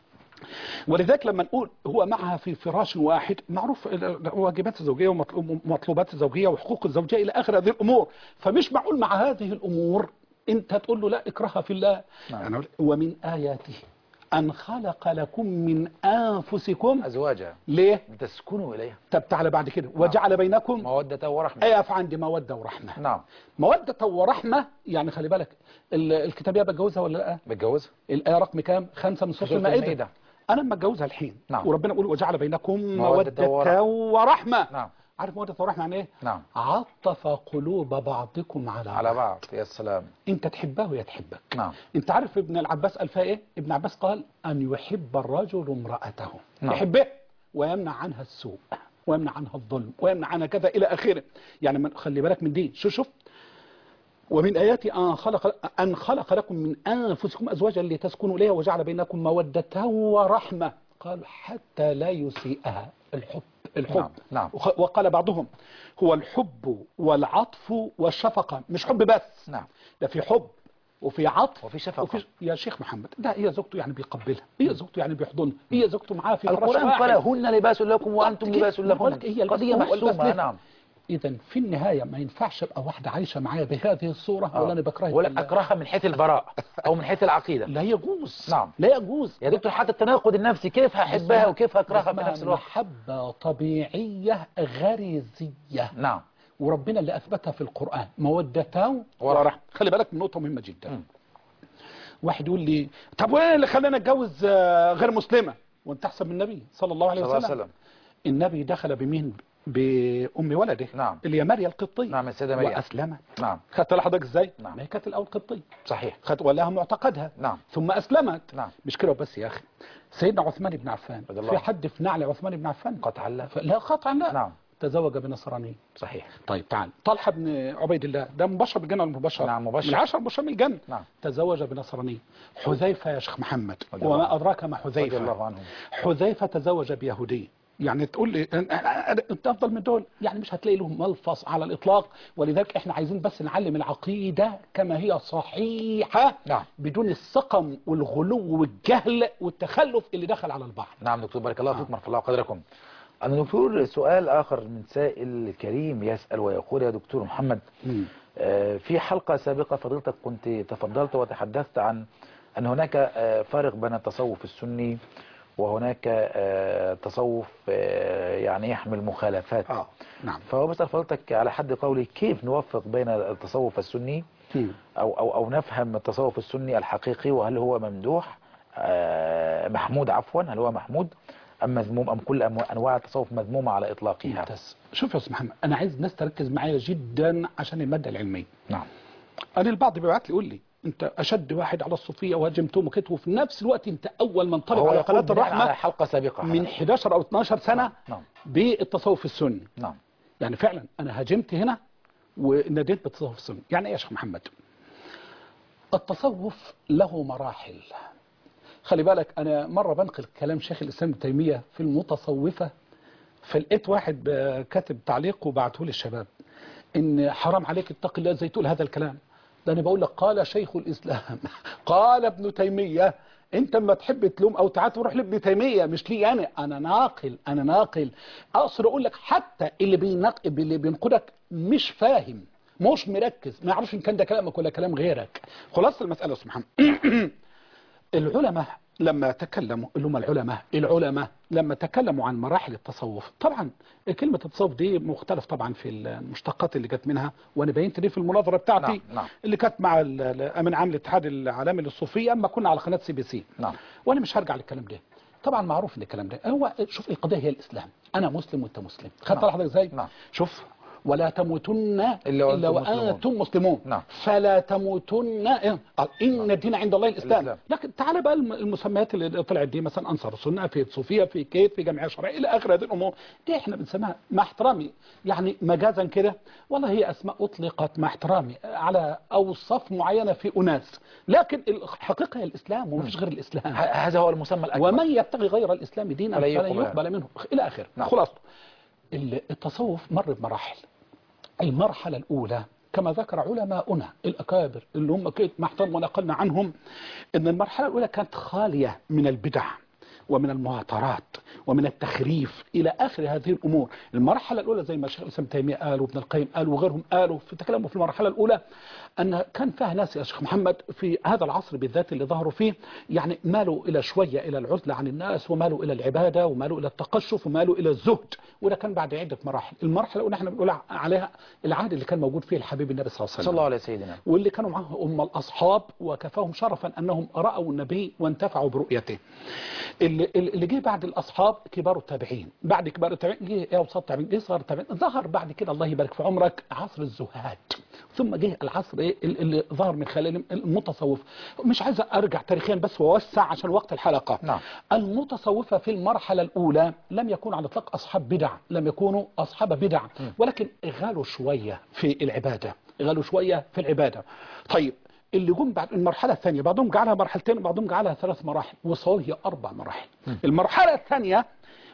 B: ولذلك لما نقول هو معها في فراش واحد معروف ال- واجبات الزوجيه ومطلوبات الزوجيه وحقوق الزوجيه الى اخر هذه الامور فمش معقول مع هذه الامور انت تقول له لا اكرهها في الله
A: نعم.
B: أنا أقول ومن اياته ان خلق لكم من انفسكم
A: أزواجها
B: ليه
A: لتسكنوا إليها
B: طب تعالى بعد كده وجعل بينكم
A: مودة ورحمة
B: اقف عندي موده ورحمه
A: نعم
B: مودة ورحمة يعني خلي بالك ال- الكتابية بتجوزها ولا لا
A: بتجوزها
B: الآية رقم كام خمسة من سورة
A: سورة
B: المائدة
A: المائدة.
B: أنا لما اتجوزها الحين
A: نعم.
B: وربنا يقول وجعل بينكم
A: مودة
B: مودة
A: ورحمة.
B: ورحمة
A: نعم
B: عارف مودة ورحمة يعني ايه
A: نعم
B: عطف قلوب بعضكم على
A: على
B: بعض
A: بعض يا سلام
B: انت تحبه وهي تحبك
A: نعم
B: انت عارف ابن العباس قال فيها ايه ابن عباس قال ان يحب الرجل امرأته
A: نعم.
B: يحبه ويمنع عنها السوء ويمنع عنها الظلم ويمنع عنها كذا الى اخره يعني من خلي بالك من دي شو شوف ومن آياته أن خلق أن خلق لكم من أنفسكم أزواجا لتسكنوا إليها وجعل بينكم مودة ورحمة قال حتى لا يسيئها الحب الحب
A: نعم، نعم.
B: وخ- وقال بعضهم هو الحب والعطف والشفقة مش حب بس
A: نعم
B: ده في حب وفي عطف
A: وفي شفقة.
B: وفي يا شيخ محمد ده هي زوجته يعني بيقبلها هي زوجته يعني بيحضنها هي زوجته معاه في فراش
A: القرآن
B: واحد.
A: قال هن لباس لكم وأنتم
B: بالضبط
A: لباس
B: كده.
A: لهن
B: بقولك هي
A: قضية
B: البس هو
A: محسومة
B: والبس
A: نعم
B: اذا في النهايه ما ينفعش ابقى واحده عايشه معايا بهذه الصوره ولا انا بكرهها
A: ولا
B: بالله.
A: أكرهها من حيث البراء أو من حيث العقيدة
B: لا يجوز
A: نعم.
B: لا يجوز
A: يا دكتور حتى التناقض النفسي كيف هحبها وكيف هكرهها في
B: اسمها
A: نفس الوقت
B: محبه طبيعيه غريزيه
A: نعم
B: وربنا اللي اثبتها في القران موده
A: ورحمة.
B: ورحمه خلي بالك من نقطه مهمه جدا
A: مم.
B: واحد يقول لي طب وايه اللي خلاني اتجوز آه، غير مسلمه وانت احسن من النبي صلى الله عليه
A: صلى الله
B: وسلم,
A: عليه وسلم
B: النبي دخل بمين بام ولده
A: نعم.
B: اللي هي مريم القبطيه
A: نعم السيدة مريم
B: واسلمت
A: نعم
B: خدت لحضرتك ازاي
A: نعم.
B: ما هي كانت الاول قبطيه
A: صحيح
B: خدت ولها معتقدها
A: نعم
B: ثم اسلمت
A: نعم
B: مش كده بس يا اخي سيدنا عثمان بن عفان
A: رضي الله
B: في
A: عنه.
B: حد في نعل عثمان بن عفان
A: قطعا لا
B: ف- لا قطعا لا
A: نعم
B: تزوج بنصراني
A: صحيح
B: طيب تعال طلحه بن عبيد الله ده مبشر بالجنه ولا مبشر
A: نعم، مبشر.
B: من عشر مبشر بالجنه
A: نعم
B: تزوج بنصراني حذيفه يا شيخ محمد
A: رضي الله
B: وما
A: عنه.
B: ادراك ما
A: رضي
B: حذيفه
A: الله عنهم
B: حذيفه تزوج بيهودي يعني تقول لي أنا- أنا- انت افضل من دول يعني مش هتلاقي لهم ملفظ على الاطلاق ولذلك احنا عايزين بس نعلم العقيده كما هي صحيحه
A: نعم
B: بدون السقم والغلو والجهل والتخلف اللي دخل على البعض
A: نعم دكتور بارك الله فيكم ورحمة الله قدركم أنا دكتور سؤال آخر من سائل كريم يسأل ويقول يا دكتور محمد آه، في حلقة سابقة فضيلتك كنت تفضلت وتحدثت عن أن هناك آه، فارق بين التصوف السني وهناك آه، تصوف آه، يعني يحمل مخالفات
B: اه نعم
A: فهو بسأل فضيلتك على حد قولي كيف نوفق بين التصوف السني
B: مم.
A: أو, أو, أو نفهم التصوف السني الحقيقي وهل هو ممدوح آه، محمود عفوا هل هو محمود أم مذموم أم كل أمو- أنواع التصوف مذمومة على إطلاقها
B: ممتاز شوف يا استاذ محمد انا عايز الناس تركز معايا جدا عشان الماده العلميه
A: نعم
B: انا البعض بيبعت لي يقول لي انت اشد واحد على الصوفيه وهاجمتهم وكده وفي نفس الوقت انت اول من طلب
A: هو
B: على
A: يقول
B: قناه
A: بناء على
B: الرحمه
A: حلقة سابقة
B: من 11 او 12 سنه
A: نعم
B: بالتصوف السني
A: نعم
B: يعني فعلا انا هاجمت هنا وناديت بالتصوف السني يعني ايه يا شيخ محمد التصوف له مراحل خلي بالك انا مره بنقل كلام شيخ الاسلام ابن تيميه في المتصوفه فلقيت واحد ب- كاتب تعليق وبعته لي الشباب ان حرام عليك اتق الله ازاي تقول هذا الكلام ده انا بقول لك قال شيخ الاسلام قال ابن تيميه انت اما تحب تلوم او تعال تروح لابن تيميه مش لي انا انا ناقل انا ناقل اقصد اقول لك حتى اللي بينق... اللي بينقدك مش فاهم مش مركز ما يعرفش ان كان ده كلامك ولا كلام غيرك خلاص المساله سبحان العلماء لما تكلموا اللي هم العلماء العلماء لما تكلموا عن مراحل التصوف طبعا كلمة التصوف دي مختلف طبعا في المشتقات اللي جت منها وانا بينت دي في المناظرة بتاعتي
A: نعم نعم
B: اللي كانت مع ال- ال- امين عام الاتحاد العالمي للصوفية اما كنا على قناة سي بي سي
A: نعم
B: وانا مش هرجع للكلام ده طبعا معروف ان الكلام ده هو شوف القضية هي الاسلام انا مسلم وانت مسلم خدت
A: نعم.
B: لحضرتك ازاي
A: نعم
B: شوف ولا تموتن
A: إلا وأنتم
B: وانتم مسلمون
A: نعم.
B: فلا تموتن إيه؟ قال ان الدين عند الله الاسلام
A: الإسلام.
B: لكن تعال بقى الم- المسميات اللي طلعت دي مثلا انصار السنه في صوفيه في كيت في جمعيه شرعيه الى اخر هذه الامور دي احنا بنسميها مع احترامي يعني مجازا كده والله هي اسماء اطلقت مع احترامي على اوصاف معينه في اناس لكن الحقيقه هي الاسلام ومفيش غير الاسلام
A: ه- هذا هو المسمى الأكبر
B: ومن يبتغي غير الاسلام دينا
A: فلا
B: فلن
A: يقبل
B: يقبل منه الى اخره
A: نعم.
B: خلاص ال- التصوف مر بمراحل المرحلة الأولى كما ذكر علماؤنا الأكابر اللي هم كيف ما احترموا ونقلنا عنهم أن المرحلة الأولى كانت خالية من البدع ومن المهاترات ومن التخريف إلى آخر هذه الأمور المرحلة الأولى زي ما الشيخ الإسلام تيمية قال وابن القيم قال وغيرهم قالوا في تكلموا في المرحلة الأولى أن كان فيها ناس يا شيخ محمد في هذا العصر بالذات اللي ظهروا فيه يعني مالوا إلى شوية إلى العزلة عن الناس ومالوا إلى العبادة ومالوا إلى التقشف ومالوا إلى الزهد وده كان بعد عدة مراحل المرحلة الأولى احنا بنقول عليها العهد اللي كان موجود فيه الحبيب النبي صلى الله عليه وسلم
A: صلى الله عليه سيدنا
B: واللي كانوا معه هم الأصحاب وكفاهم شرفا أنهم رأوا النبي وانتفعوا برؤيته اللي, اللي جه بعد الأصحاب كبار التابعين بعد كبار التابعين جه يا وسط التابعين جه صغار التابعين ظهر بعد كده الله يبارك في عمرك عصر الزهاد ثم جه العصر إيه اللي ظهر من خلال المتصوف مش عايز أرجع تاريخيا بس وأوسع عشان وقت الحلقة
A: نعم
B: المتصوفة في المرحلة الأولى لم يكون على إطلاق أصحاب بدع لم يكونوا أصحاب بدع ولكن غالوا شوية في العبادة غالوا شوية في العبادة طيب اللي جم بعد المرحلة الثانية بعضهم جعلها مرحلتين بعضهم جعلها ثلاث مراحل وصلوا هي أربع مراحل المرحلة الثانية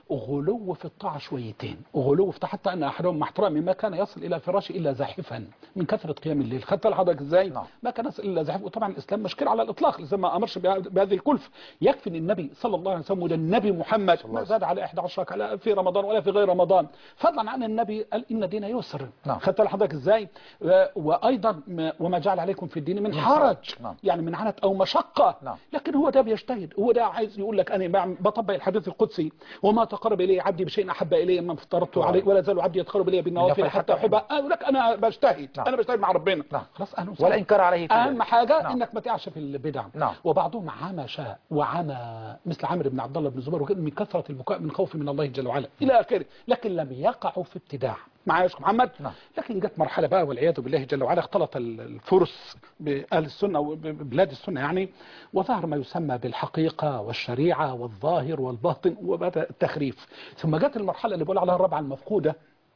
B: غلو في الطاعة شويتين غلو في حتى أن أحدهم مع احترامي ما كان يصل إلى فراشه إلا زاحفا من كثرة قيام الليل خدت لحضرتك إزاي
A: نعم.
B: ما كان يصل إلا زاحف وطبعا الإسلام مشكلة على الإطلاق الإسلام ما أمرش بها- بهذه الكلفة يكفي أن النبي صلى الله عليه وسلم وده النبي محمد
A: الله
B: ما
A: عليه
B: زاد على 11 ركعة في رمضان ولا في غير رمضان فضلا عن النبي قال إن دين يسر
A: نعم.
B: خدت لحضرتك إزاي و- وأيضا ما- وما جعل عليكم في الدين من
A: من
B: حرج
A: حرج. نعم.
B: يعني من عنت أو مشقة
A: نعم.
B: لكن هو ده بيجتهد هو ده عايز يقول لك انا بعمل- بطبق الحديث القدسي وما تقرب الي عبدي بشيء احب الي مما افترضته
A: نعم.
B: عليه ولا زال عبدي يتقرب الي بالنوافل
A: بالنوافل
B: حتى
A: حتى
B: احبه اقول لك انا بجتهد
A: نعم.
B: انا بجتهد مع ربنا
A: نعم.
B: خلاص اهلا
A: ولا
B: وسهلا
A: إنكار عليه في
B: اهم
A: ذلك.
B: حاجه
A: نعم.
B: انك ما تعش في البدع
A: نعم.
B: وبعضهم عمش وعمى مثل عمرو بن عبد الله بن الزبير وكده من كثره البكاء من خوف من الله جل وعلا الى اخره لكن لم يقعوا في ابتداع معايا يا شيخ محمد
A: نعم.
B: لكن جت مرحله بقى والعياذ بالله جل وعلا اختلط ال- الفرس باهل السنه وبلاد السنه يعني وظهر ما يسمى بالحقيقه والشريعه والظاهر والباطن وبدا التخريف ثم جت المرحله اللي بيقول عليها الرابعه المفقوده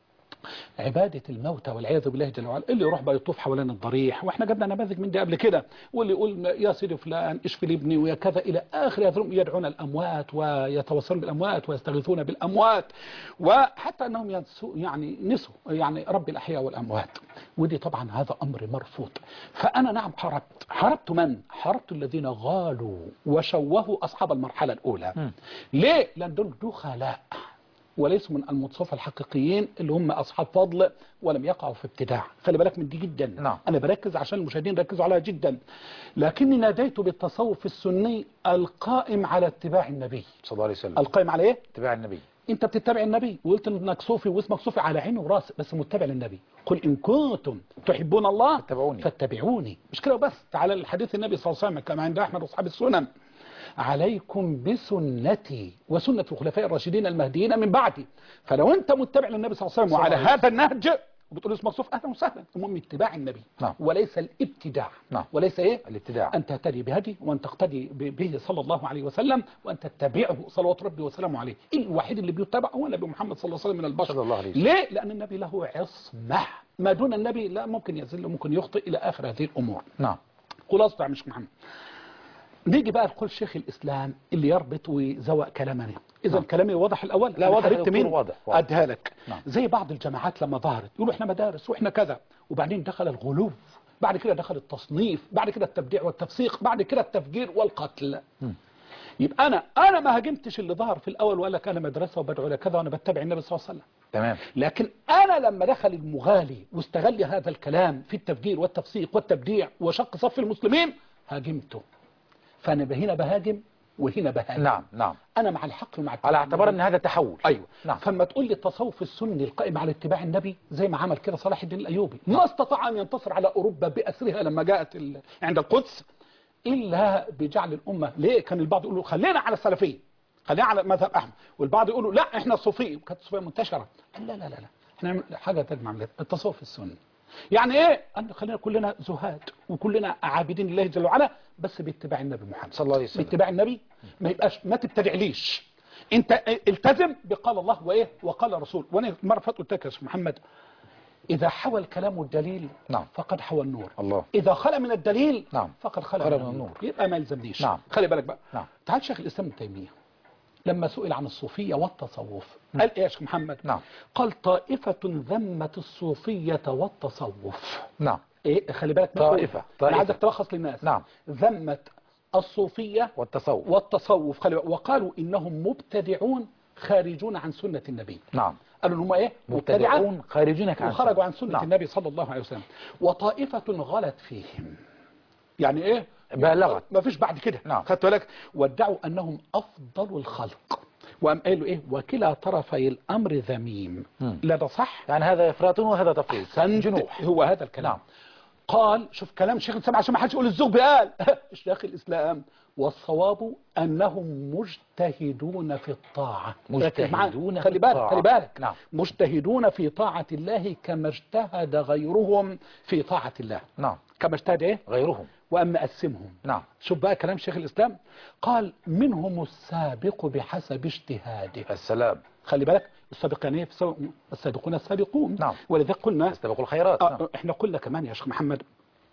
B: عبادة الموتى والعياذ بالله جل وعلا اللي يروح بقى يطوف حوالين الضريح واحنا جبنا نماذج من دي قبل كده واللي يقول يا سيدي فلان اشفي لي ابني ويا كذا الى اخر يذرون يدعون الاموات ويتوسلون بالاموات ويستغيثون بالاموات وحتى انهم ينسوا يعني نسوا يعني رب الاحياء والاموات ودي طبعا هذا امر مرفوض فانا نعم حاربت حاربت من حاربت الذين غالوا وشوهوا اصحاب المرحله الاولى
A: مم.
B: ليه لان دول دخلاء وليسوا من المتصوفة الحقيقيين اللي هم أصحاب فضل ولم يقعوا في ابتداع خلي بالك من دي جدا
A: نعم.
B: أنا بركز عشان المشاهدين ركزوا عليها جدا لكني ناديت بالتصوف السني القائم على اتباع النبي
A: صلى الله عليه وسلم
B: القائم على ايه؟
A: اتباع النبي
B: انت بتتبع النبي وقلت انك صوفي واسمك صوفي على عيني وراسي بس متبع للنبي قل ان كنتم تحبون الله
A: فاتبعوني.
B: فاتبعوني مش كده بس تعالى الحديث النبي صلى الله عليه وسلم كما عند احمد واصحاب السنن عليكم بسنتي وسنة الخلفاء الراشدين المهديين من بعدي فلو انت متبع للنبي صلى الله عليه وسلم وعلى
A: صلى الله عليه
B: هذا النهج وبتقول اسمك صوف اهلا وسهلا المهم اتباع النبي
A: نعم.
B: وليس الابتداع
A: نعم.
B: وليس ايه
A: الابتداع
B: أن تهتدي بهدي وأن تقتدي ب- به صلى الله عليه وسلم وأن تتبعه صلوات ربي وسلامه عليه الوحيد اللي بيتبع هو النبي محمد صلى الله عليه وسلم من البشر
A: صلى الله عليه وسلم.
B: ليه؟ لأن النبي له عصمة ما دون النبي لا ممكن يزل ممكن يخطئ إلى آخر هذه الأمور
A: نعم
B: خلاصة يا مش محمد نيجي بقى لقول شيخ الإسلام اللي يربط وزوأ كلامنا إذا
A: نعم.
B: كلامي واضح الأول
A: لا،
B: أنا
A: واضح يا
B: حرقت
A: دكتور،
B: مين
A: واضح، واضح.
B: أديها لك
A: نعم.
B: زي بعض الجماعات لما ظهرت يقولوا إحنا مدارس وإحنا كذا وبعدين دخل الغلو بعد كده دخل التصنيف بعد كده التبديع والتفسيق بعد كده التفجير والقتل
A: مم.
B: يبقى أنا أنا ما هاجمتش اللي ظهر في الأول وقال لك أنا مدرسة وبدعو إلى كذا وأنا بتبع النبي صلى الله عليه وسلم
A: تمام
B: لكن أنا لما دخل المغالي واستغل هذا الكلام في التفجير والتفسيق والتبديع وشق صف المسلمين هاجمته فأنا هنا بهاجم وهنا بهاجم
A: نعم نعم
B: أنا مع الحق ومع
A: على
B: اتباع
A: اعتبار
B: النبي.
A: ان هذا تحول
B: أيوة
A: نعم
B: فلما تقول لي التصوف السني القائم على اتباع النبي زي ما عمل كده صلاح الدين الأيوبي ما استطاع أن ينتصر على أوروبا بأسرها لما جاءت ال... عند القدس إلا بجعل الأمة ليه كان البعض يقول له خلينا على السلفية خلينا على مذهب أحمد والبعض يقولوا لا إحنا الصوفية كانت الصوفية منتشرة قال لا لا لا لا احنا نعمل حاجة تجمع من التصوف السني يعني ايه ان خلينا كلنا زهاد وكلنا عابدين لله جل وعلا بس باتباع النبي محمد
A: صلى الله عليه وسلم.
B: باتباع النبي ما يبقاش ما تبتدعليش انت التزم بقال الله وايه وقال الرسول وانا مره فاتت قلت لك يا شيخ محمد اذا حوى الكلام الدليل
A: نعم.
B: فقد حوى النور
A: الله
B: اذا خلى من الدليل
A: نعم.
B: فقد خلى
A: خلى
B: من
A: من
B: النور
A: النور.
B: يبقى ما يلزمنيش
A: نعم.
B: خلي بالك بقى
A: نعم.
B: تعال شيخ الاسلام ابن تيميه لما سئل عن الصوفية والتصوف قال ايه يا شيخ محمد
A: نعم.
B: قال طائفة ذمت الصوفية والتصوف
A: نعم
B: ايه خلي بالك من
A: طائفة،
B: الأول.
A: طائفة.
B: انا عايزك تلخص للناس
A: نعم.
B: ذمت الصوفية
A: والتصوف
B: والتصوف خلي بالك وقالوا انهم مبتدعون خارجون عن سنة النبي
A: نعم
B: قالوا ان هم ايه مبتدعة
A: مبتدعون خارجونك عن
B: وخرجوا عن سنة
A: نعم.
B: النبي صلى الله عليه وسلم وطائفة غلت فيهم يعني ايه
A: بالغت.
B: ما فيش بعد كده
A: نعم.
B: خدت بالك وادعوا انهم افضل الخلق وقام قالوا ايه وكلا طرفي الامر ذميم
A: مم.
B: لا ده صح
A: يعني هذا افراط وهذا تفريط
B: أحسنت.
A: جنوح
B: هو هذا الكلام
A: نعم.
B: قال شوف كلام شيخ الاسلام عشان ما حدش يقول الزوج قال شيخ الاسلام والصواب انهم مجتهدون في الطاعه ركز معايا.
A: مجتهدون في
B: خلي بالك
A: الطاعة.
B: خلي بالك
A: نعم.
B: مجتهدون في طاعه الله كما اجتهد غيرهم في طاعه الله
A: نعم
B: كما اجتهد ايه
A: غيرهم
B: وأما مقسمهم
A: نعم
B: شوف بقى كلام شيخ الإسلام قال منهم السابق بحسب اجتهاده
A: السلام
B: خلي بالك السابق يعني إيه؟ السابقون السابقون
A: نعم.
B: ولذلك قلنا
A: يستبق الخيرات
B: آه
A: نعم.
B: احنا قلنا كمان يا شيخ محمد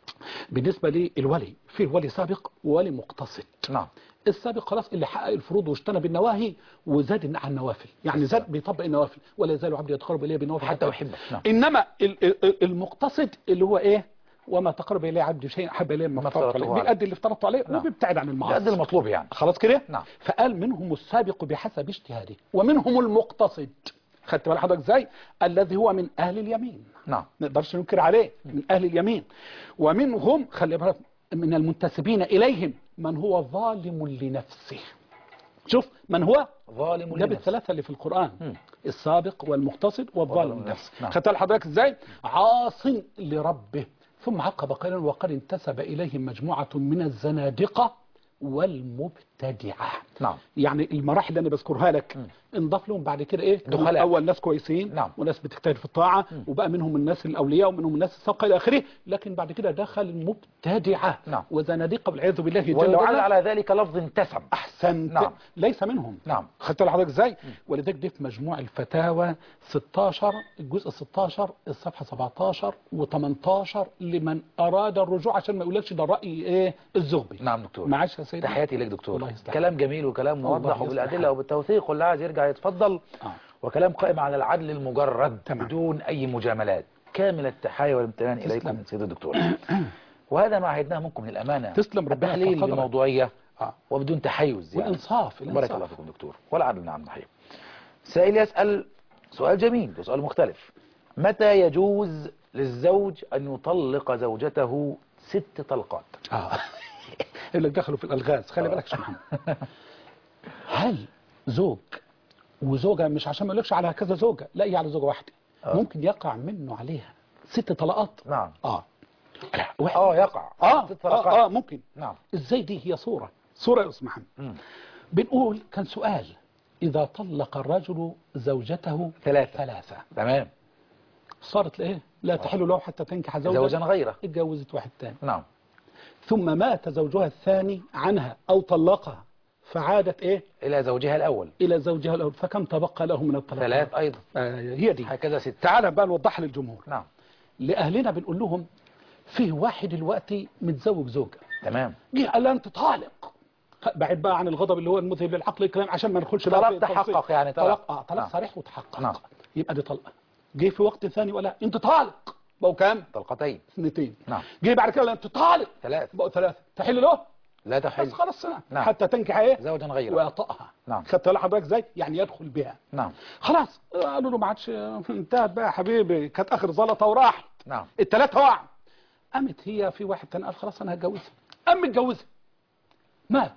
B: بالنسبة للولي في ولي سابق وولي مقتصد
A: نعم
B: السابق خلاص اللي حقق الفروض واجتنب النواهي وزاد عن النوافل يعني زاد بيطبق النوافل ولا يزال عبدي يتقرب اليه بالنوافل
A: حتى أحبك نعم
B: انما ال- ال- المقتصد اللي هو ايه وما تقرب اليه عبدي شيء احب اليه مما
A: ما
B: افترضت
A: افترضته
B: عليه
A: عليه.
B: بيأدي اللي افترضته عليه
A: نعم.
B: وبيبتعد عن المعاصي
A: قد المطلوب يعني
B: خلاص كده
A: نعم.
B: فقال منهم السابق بحسب اجتهاده ومنهم المقتصد خدت بال حضرتك ازاي الذي هو من اهل اليمين
A: نعم
B: ما نقدرش ننكر عليه من اهل اليمين ومنهم خلي بالك من المنتسبين اليهم من هو ظالم لنفسه شوف من هو
A: ظالم
B: ده
A: لنفسه
B: بالثلاثه اللي في القران
A: مم.
B: السابق والمقتصد والظالم
A: والظالم
B: لنفسه
A: نعم.
B: خدت حضرتك ازاي عاص لربه ثم عقب قائلا وقد انتسب اليهم مجموعه من الزنادقه والمبتدعه
A: نعم
B: يعني المراحل اللي انا بذكرها لك انضاف لهم بعد كده ايه
A: دخلاء.
B: اول ناس كويسين
A: نعم.
B: وناس بتجتهد في الطاعه وبقى منهم الناس الاولياء ومنهم الناس السابقه الى اخره لكن بعد كده دخل المبتدعه
A: نعم.
B: وزنادقه والعياذ بالله جل
A: ويدل
B: وعلا
A: على ذلك لفظ انتسب
B: احسنت
A: نعم.
B: ليس منهم
A: نعم
B: خدت بالك حضرتك ازاي ولذلك دي في مجموع الفتاوى 16 الجزء 16 الصفحه 17 و18 لمن اراد الرجوع عشان ما يقولكش ده راي ايه الزغبي
A: نعم دكتور
B: معاش يا سيدي
A: تحياتي لك دكتور
B: الله يصلحك.
A: كلام جميل وكلام
B: الله
A: موضح
B: يصلحك.
A: وبالأدلة وبالتوثيق واللي عايز يرجع يتفضل
B: آه.
A: وكلام قائم على العدل المجرد
B: تمام.
A: بدون أي مجاملات كامل التحاية والامتنان
B: تسلم.
A: إليكم سيد الدكتور وهذا ما عهدناه منكم من الأمانة
B: تسلم ربنا
A: التحليل
B: يحفظ قدرك.
A: بموضوعية
B: آه.
A: وبدون تحيز يعني
B: والانصاف
A: بارك
B: الانصاف
A: الله فيكم دكتور والعدل نعم صحيح سائل يسأل سؤال جميل وسؤال مختلف متى يجوز للزوج أن يطلق زوجته ست طلقات
B: اه اللي دخلوا في الالغاز خلي بالك يا شيخ محمد هل زوج وزوجه مش عشان ما يقولكش على كذا زوجه لا هي على زوجه واحده
A: آه.
B: ممكن يقع منه عليها ست طلقات
A: نعم
B: اه لا واحد
A: اه يقع
B: اه
A: ست طلقات
B: اه, آه ممكن
A: نعم
B: ازاي دي هي صوره صوره يا استاذ محمد
A: مم.
B: بنقول كان سؤال اذا طلق الرجل زوجته
A: ثلاثة
B: ثلاثه
A: تمام
B: صارت لايه لا تحل له حتى تنكح زوجا
A: زوجا غيره
B: اتجوزت واحد تاني
A: نعم
B: ثم مات زوجها الثاني عنها أو طلقها فعادت إيه
A: إلى زوجها الأول
B: إلى زوجها الأول فكم تبقى له من الطلاق
A: ثلاث أيضا
B: آه هي دي
A: هكذا ست
B: تعال بقى نوضحها للجمهور
A: نعم
B: لأهلنا بنقول لهم فيه واحد دلوقتي متزوج زوجة
A: تمام
B: جه قال لها أنت طالق بعد بقى عن الغضب اللي هو المذهب للعقل الكلام عشان ما ندخلش بقى
A: طلاق
B: في التفصيل.
A: تحقق يعني طلاق.
B: طلاق اه طلاق
A: نعم.
B: صريح وتحقق
A: نعم.
B: يبقى دي طلقه جه في وقت ثاني ولا انت طالق بقوا كام؟
A: طلقتين
B: اثنتين
A: نعم
B: جه بعد كده ولا انت طالق
A: ثلاث
B: بقوا ثلاثه تحل له
A: لا
B: بس
A: تحل
B: خلاص سنة
A: نعم.
B: حتى تنكح ايه
A: زوجا غيره
B: ويطأها
A: نعم.
B: خدت بالك حضرتك ازاي يعني يدخل بها
A: نعم
B: خلاص قالوا له ما عادش انتهت بقى يا حبيبي كانت اخر زلطه وراحت
A: نعم
B: الثلاثه وقعوا قامت هي في واحد تاني قال خلاص انا هتجوزها قام متجوزها مات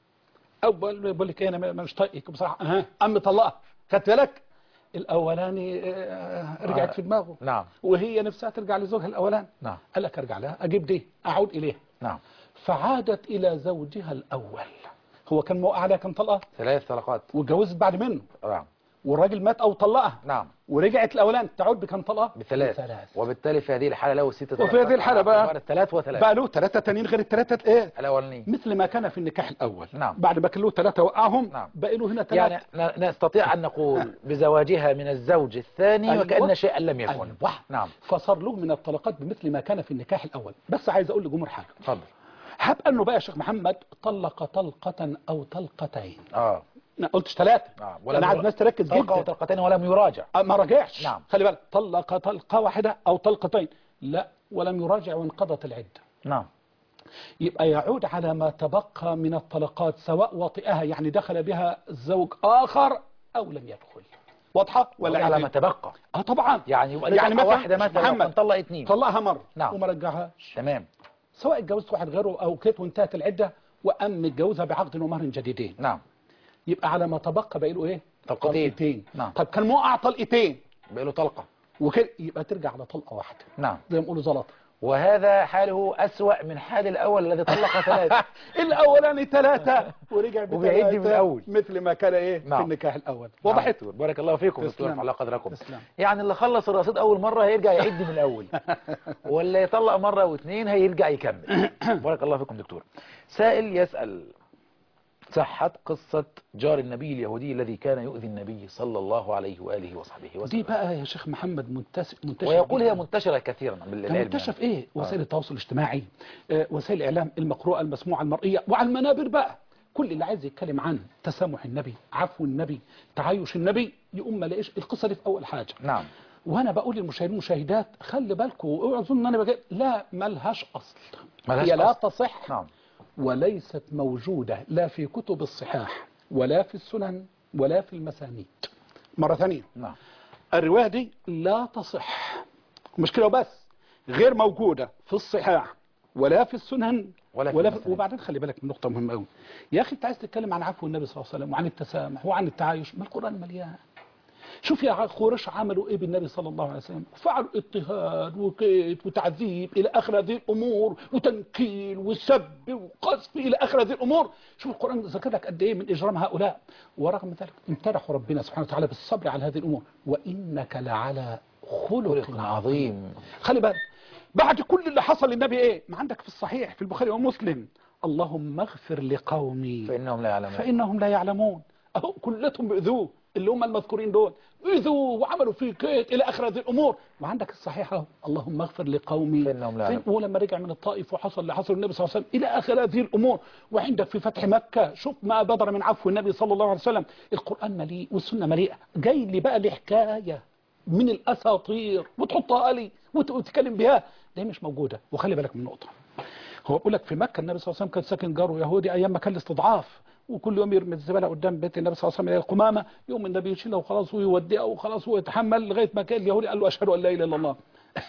B: او بقول بقول لك ايه انا مش طايقك بصراحه ها قام مطلقها خدت بالك الاولاني آه، رجعت
A: آه.
B: في دماغه
A: نعم
B: وهي نفسها ترجع لزوجها الاولاني
A: نعم
B: قال لك ارجع لها اجيب دي اعود اليها
A: نعم
B: فعادت إلى زوجها الأول هو كان موقع عليها كم طلقة
A: ثلاث طلقات
B: واتجوزت بعد منه
A: نعم
B: والراجل مات أو طلقها
A: نعم
B: ورجعت الأولان تعود بكم طلقة
A: بثلاث
B: بثلاث
A: وبالتالي في هذه الحالة له ست
B: وفي هذه الحالة بقى-
A: ثلاث وثلاث
B: بقى له ثلاثة تانيين غير الثلاثة إيه
A: الأولاني
B: مثل ما كان في النكاح الأول
A: نعم.
B: بعد ما كان له ثلاثة وقعهم
A: نعم.
B: بقى له هنا
A: يعني
B: ثلاثة
A: ن- نستطيع أن نقول بزواجها من الزوج الثاني
B: أيوة.
A: وكأن شيئا لم يكن
B: أيوة.
A: نعم
B: فصار له من الطلقات بمثل ما كان في النكاح الأول بس عايز أقول لجمهور حاجة
A: تفضل
B: هب أنه بقى يا شيخ محمد طلق طلقة أو طلقتين
A: اه
B: ما قلتش ثلاثة
A: نعم
B: أنا عايز الناس تركز
A: طلقة
B: جدا
A: وطلقتين ولم يراجع
B: أه، ما رجعش
A: نعم.
B: خلي بالك طلق طلقة واحدة أو طلقتين لا ولم يراجع وانقضت العدة
A: نعم
B: يبقى يعود على ما تبقى من الطلقات سواء وطئها يعني دخل بها زوج آخر أو لم يدخل واضحة ولا
A: على ما
B: عدل؟
A: تبقى
B: اه طبعا
A: يعني يبقى
B: يعني
A: يعني
B: مثلا
A: واحدة مثلا
B: محمد
A: نطلق اثنين
B: طلقها مرة
A: نعم.
B: وما رجعهاش
A: تمام
B: سواء اتجوزت واحد غيره أو كيت وانتهت العدة وأم متجوزها بعقد ومهر جديدين
A: نعم
B: يبقى على ما تبقى باقي له ايه؟
A: طلقتين.
B: طلقتين
A: نعم.
B: طب كان موقع طلقتين
A: بقى له طلقة
B: وكده يبقى ترجع على طلقة واحدة
A: نعم
B: زي ما بيقولوا زلطة
A: وهذا حاله أسوأ من حال الأول الذي طلق ثلاثة
B: الاولاني ثلاثة ورجع
A: وبيعد
B: بثلاثة
A: من الأول.
B: مثل ما كان ايه
A: نعم.
B: في النكاح الاول
A: نعم
B: وضحت
A: دكتور. بارك الله فيكم دكتور
B: تسلم.
A: على قدركم
B: تسلم.
A: يعني اللي خلص الرصيد أول مرة هيرجع يعد من الأول واللي يطلق مرة واثنين هيرجع يكمل بارك الله فيكم دكتور سائل يسأل صحة قصة جار النبي اليهودي الذي كان يؤذي النبي صلى الله عليه وآله وصحبه
B: دي
A: وسلم
B: بقى يا شيخ محمد منتشر منتشر
A: ويقول هي
B: جداً.
A: منتشرة كثيرا بالعلم
B: منتشر في ايه وسائل التواصل الاجتماعي آه، وسائل الاعلام المقروءه المسموعه المرئيه وعلى المنابر بقى كل اللي عايز يتكلم عن تسامح النبي عفو النبي تعايش النبي يقوم ما لاقيش القصه دي في اول حاجه
A: نعم
B: وانا بقول للمشاهدين والمشاهدات خلي بالكم اوعوا تظنوا ان انا بجي... لا ملهاش اصل
A: ملهاش
B: هي لا
A: أصل.
B: تصح
A: نعم
B: وليست موجوده لا في كتب الصحاح ولا في السنن ولا في المسانيد مره ثانيه
A: نعم
B: الرواية دي لا تصح مش كده وبس غير موجودة في الصحاح ولا في السنن
A: ولا في
B: ولا في
A: المسانيد.
B: وبعدين خلي بالك من نقطة مهمة قوي يا أخي أنت عايز تتكلم عن عفو النبي صلى الله عليه وسلم وعن التسامح وعن التعايش ما القرآن مليان شوف يا قريش عملوا ايه بالنبي صلى الله عليه وسلم فعلوا اضطهاد وقيد وتعذيب الى اخر هذه الامور وتنكيل وسب وقذف الى اخر هذه الامور شوف القران ذكر لك قد ايه من اجرام هؤلاء ورغم ذلك امتدحوا ربنا سبحانه وتعالى بالصبر على هذه الامور وانك لعلى خلق
A: خلق
B: عظيم
A: عظيم
B: خلي بالك بعد كل اللي حصل للنبي ايه ما عندك في الصحيح في البخاري ومسلم اللهم اغفر لقومي
A: فإنهم لا يعلمون
B: فإنهم لا يعلمون أهو كلتهم بيؤذوه اللي هم المذكورين دول أذوه وعملوا فيه كيد إلى آخر هذه الأمور وعندك الصحيح أهو اللهم اغفر لقومي
A: فإنهم لا
B: فين-
A: يعلمون.
B: ولما رجع من الطائف وحصل اللي حصل النبي صلى الله عليه وسلم إلى آخر هذه الأمور وعندك في فتح مكة شوف ما بدر من عفو النبي صلى الله عليه وسلم القرآن مليء والسنة مليئة جاي لي بقى لحكاية من الأساطير وتحطها لي وت- وتتكلم بها دي مش موجودة وخلي بالك من نقطة هو بيقول لك في مكة النبي صلى الله عليه وسلم كان ساكن جاره يهودي أيام ما كان الاستضعاف وكل يوم يرمي الزبالة قدام بيت النبي صلى الله عليه وسلم إلى القمامة يوم النبي يشيلها وخلاص ويوديها وخلاص ويتحمل لغاية ما كان اليهودي قال له أشهد أن لا إله إلا الله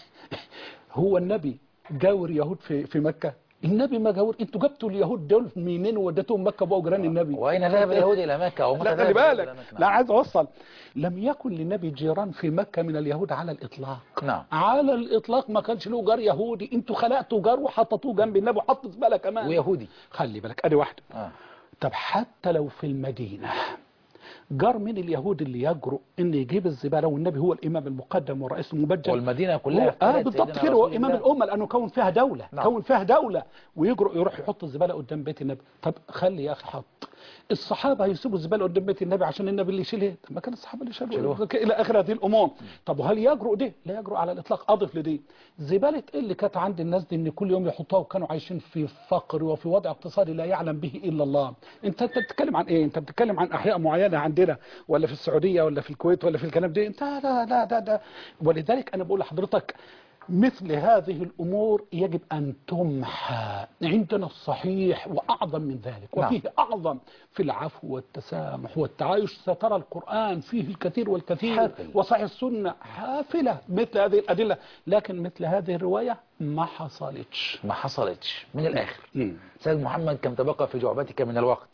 B: هو النبي جاور يهود في في مكة النبي ما جاور انتوا جبتوا اليهود دول منين ووديتهم مكة بقوا جيران النبي
A: وأين ذهب اليهود إلى مكة أو متى
B: لا
A: ذهب
B: خلي
A: اليهود
B: بالك
A: إلى مكة؟
B: لا عايز اوصل لم يكن للنبي جيران في مكة من اليهود على الإطلاق
A: نعم
B: على الإطلاق ما كانش له جار يهودي انتوا خلقتوا جار وحطيتوه جنب النبي وحطوا زبالة كمان
A: ويهودي
B: خلي بالك ادي واحدة
A: آه.
B: طب حتى لو في المدينة جار من اليهود اللي يجرؤ ان يجيب الزبالة والنبي هو الامام المقدم والرئيس المبجل
A: والمدينة كلها
B: هو
A: في
B: اه
A: بلاد
B: بالضبط
A: سيدنا
B: كده هو
A: رسول
B: امام
A: الله.
B: الامه لانه كون فيها دوله
A: نعم.
B: كون فيها دوله ويجرؤ يروح يحط الزباله قدام بيت النبي طب خلي يا اخي حط الصحابه هيسيبوا الزباله قدام بيت النبي عشان النبي اللي يشيلها طب ما كان الصحابه اللي شالوها
A: شالوها.
B: الى اخر هذه الامور طب وهل يجرؤ ده لا يجرؤ على الاطلاق اضف لدي زباله إيه اللي كانت عند الناس دي ان كل يوم يحطوها وكانوا عايشين في فقر وفي وضع اقتصادي لا يعلم به الا الله انت انت بتتكلم عن ايه انت بتتكلم عن احياء معينه عندنا ولا في السعوديه ولا في الكويت ولا في الكلام ده انت لا لا لا ده ولذلك انا بقول لحضرتك مثل هذه الأمور يجب أن تمحى عندنا الصحيح وأعظم من ذلك
A: نعم.
B: وفيه أعظم في العفو والتسامح والتعايش سترى القرآن فيه الكثير والكثير
A: حافل.
B: وصحيح السنة حافلة مثل هذه الأدلة لكن مثل هذه الرواية ما حصلتش
A: ما حصلتش من الآخر سيد محمد كم تبقى في جعبتك من الوقت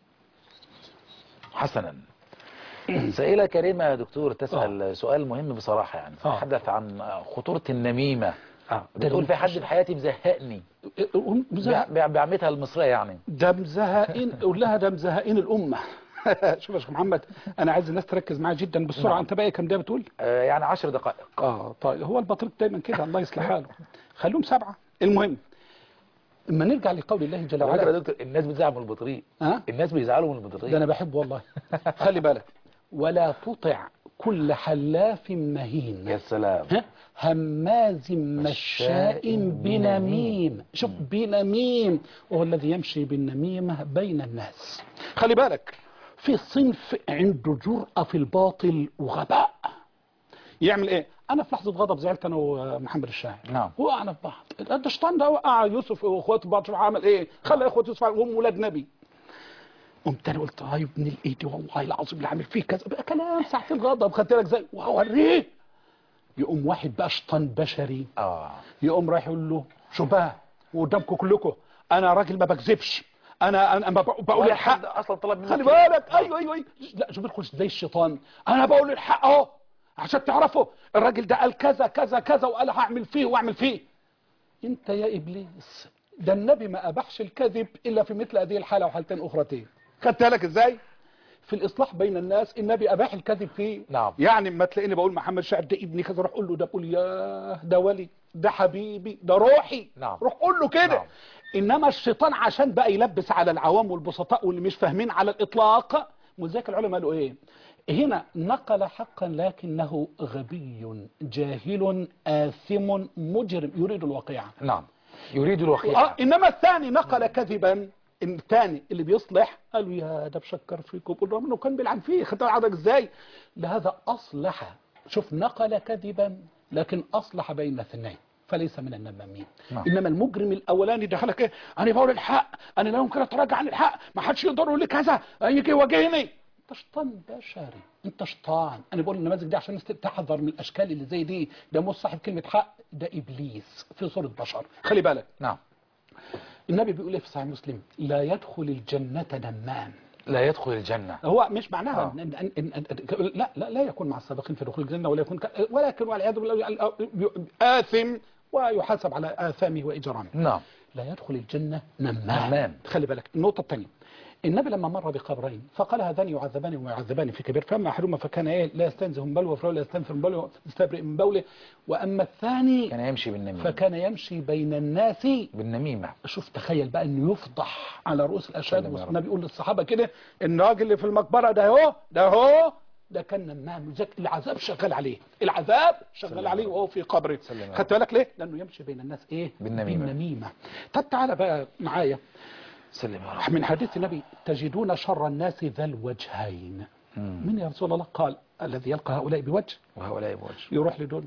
A: حسنا سائلة كريمة يا دكتور تسأل سؤال مهم بصراحة يعني
B: آه.
A: تحدث عن خطورة النميمة
B: آه.
A: بتقول في حد في حياتي مزهقني
B: مزهق-
A: بع- بعمتها المصرية يعني
B: ده مزهقين قول لها ده مزهقين الأمة شوف يا شيخ محمد أنا عايز الناس تركز معايا جدا بسرعة
A: نعم.
B: أنت بقى كم ده بتقول
A: آه، يعني عشر دقائق
B: اه طيب هو البطريق دايما كده الله يصلح حاله خلوهم سبعة المهم اما نرجع لقول الله جل
A: على فكرة يا
B: وعلا
A: دكتور الناس بتزعل من البطريق
B: ها
A: الناس بيزعلوا من
B: ده
A: البطريق
B: انا بحبه والله خلي بالك ولا تطع كل حلاف مهين
A: يا سلام
B: ها؟ هماز مشاء بنميم شوف بنميم وهو الذي يمشي بالنميمة بين الناس خلي بالك في صنف عنده جرأة في الباطل وغباء يعمل ايه انا في لحظه غضب زعلت انا ومحمد الشاعر
A: نعم.
B: وقعنا في بعض ده الشيطان ده وقع يوسف واخواته بعض شوف عمل ايه خلى اخوات يوسف وهم ولاد نبي قمت انا قلت اه يا ابن الايدي والله العظيم اللي عامل فيه كذا بقى كلام ساعه الغضب خدت لك زي وهوريه يقوم واحد بقى شيطان بشري
A: اه
B: يقوم رايح يقول له شو بقى وقدامكم كلكم انا راجل ما بكذبش انا انا ما بق- بقول الحق
A: حد اصلا طلب منك
B: خلي
A: كده.
B: بالك ايوه ايوه ايوه لا شوف الخش زي الشيطان انا بقول الحق اهو عشان تعرفوا الراجل ده قال كذا كذا كذا وقال هعمل فيه واعمل فيه انت يا ابليس ده النبي ما اباحش الكذب الا في مثل هذه الحاله وحالتين اخرتين خدتها لك ازاي في الاصلاح بين الناس النبي اباح الكذب فيه
A: نعم.
B: يعني ما تلاقيني بقول محمد شاعر ده ابني كذا روح قول له ده بقول يا ده ولي ده حبيبي ده روحي
A: نعم.
B: روح قول له كده
A: نعم.
B: انما الشيطان عشان بقى يلبس على العوام والبسطاء واللي مش فاهمين على الاطلاق مذاك العلماء قالوا ايه هنا نقل حقا لكنه غبي جاهل آثم مجرم يريد الواقعة
A: نعم يريد الوقيعة
B: آه انما الثاني نقل كذبا الثاني اللي بيصلح قالوا يا ده بشكر فيكم بالرغم انه كان بيلعن فيه خدت عدك ازاي لهذا اصلح شوف نقل كذبا لكن اصلح بين اثنين فليس من النمامين
A: نعم.
B: انما المجرم الاولاني دخلك ايه انا بقول الحق انا لا يمكن اتراجع عن الحق ما حدش يقدر يقول لي كذا يجي يواجهني انت شيطان بشري انت شيطان انا بقول النماذج دي عشان الناس تحذر من الاشكال اللي زي دي ده مش صاحب كلمه حق ده ابليس في صوره بشر خلي بالك
A: نعم
B: النبي بيقول ايه في صحيح مسلم لا يدخل الجنة نمام
A: لا يدخل الجنة
B: هو مش معناها
A: آه.
B: إن إن إن إن لا لا لا يكون مع السابقين في دخول الجنة ولا يكون ك- ولكن والعياذ بالله آثم ويحاسب على آثامه وإجرامه
A: نعم
B: لا يدخل الجنة نمام
A: نمام.
B: خلي بالك النقطة الثانية النبي لما مر بقبرين فقال هذان يعذبان ويعذبان في كبير فأما أحدهما فكان إيه لا يستنزه من بوله ولا يستنفر من بوله يستبرئ من بوله وأما الثاني
A: كان يمشي بالنميمة
B: فكان يمشي بين الناس
A: بالنميمة
B: شوف تخيل بقى انه يفضح على رؤوس الاشهاد
A: سلم يا رب.
B: والنبي يقول للصحابه كده الراجل اللي في المقبره ده اهو ده اهو ده كان نمام ذاك العذاب شغال عليه العذاب شغال
A: سلم
B: عليه
A: يا رب.
B: وهو في قبره
A: سلم يا رب.
B: خدت بالك ليه لانه يمشي بين الناس ايه
A: بالنميمة.
B: بالنميمه طب تعالى بقى معايا
A: سلم يا رب
B: من حديث النبي تجدون شر الناس ذا الوجهين
A: مم.
B: من يا رسول الله قال الذي يلقى هؤلاء بوجه
A: وهؤلاء بوجه
B: يروح لدول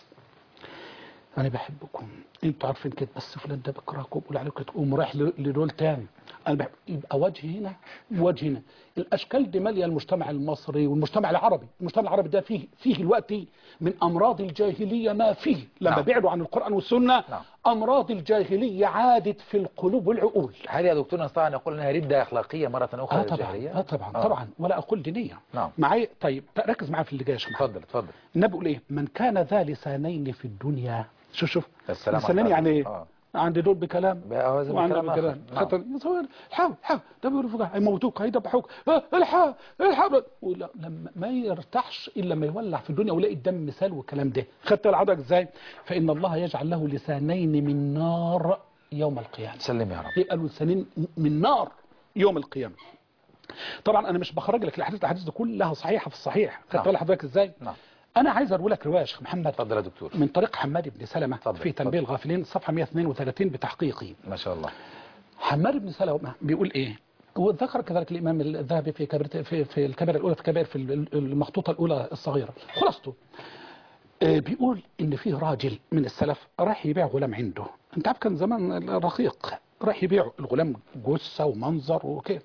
B: انا بحبكم انتوا عارفين كده بس فلان ده بكرهكم بقول عليكم تقوم رايح ل- لدول تاني انا بحب يبقى وجه هنا وجه هنا الاشكال دي ماليه المجتمع المصري والمجتمع العربي المجتمع العربي ده فيه فيه الوقت من امراض الجاهليه ما فيه لما
A: نعم.
B: بعدوا عن القران والسنه
A: نعم.
B: امراض الجاهليه عادت في القلوب والعقول
A: هل يا دكتور نستطيع أن نقول أنها ردة أخلاقية مرة أخرى
B: اه طبعا
A: للجاهلية؟
B: اه طبعا
A: آه.
B: طبعا ولا اقول دينيه
A: نعم.
B: معايا طيب ركز معايا في اللي جاي يا شيخ محمد.
A: اتفضل اتفضل
B: النبي بيقول ايه من كان ذا لسانين في الدنيا شوف شوف
A: السلام
B: لسانين
A: عليكم.
B: يعني ايه
A: آه.
B: عند دول بكلام
A: بقى هو زي
B: وعند
A: بكلام
B: دول بكلام
A: آخر. نعم.
B: خطر يصور حاول حاول ده بيقولوا فوق هيموتوك هيدبحوك آه، الحق الحق ولا لما ما يرتاحش الا لما يولع في الدنيا ويلاقي الدم مثال والكلام ده خدت العضك ازاي فان الله يجعل له لسانين من نار يوم القيامه
A: سلم يا رب
B: يبقى له لسانين من نار يوم القيامه طبعا انا مش بخرج لك الاحاديث الاحاديث دي كلها صحيحه في الصحيح خدت
A: نعم.
B: بال حضرتك ازاي
A: نعم
B: انا عايز اقول لك روايه يا شيخ محمد
A: اتفضل يا دكتور
B: من طريق حماد بن سلمة
A: اتفضل،
B: في تنبيه الغافلين صفحة 132 بتحقيقي
A: ما شاء الله
B: حماد بن سلمة بيقول ايه وذكر كذلك الامام الذهبي في كبيرة في في الكبيرة الاولى في كبير في المخطوطة الاولى الصغيرة خلاصته آه، بيقول ان فيه راجل من السلف راح يبيع غلام عنده انت عارف كان زمان رقيق راح يبيع الغلام جثة ومنظر وكده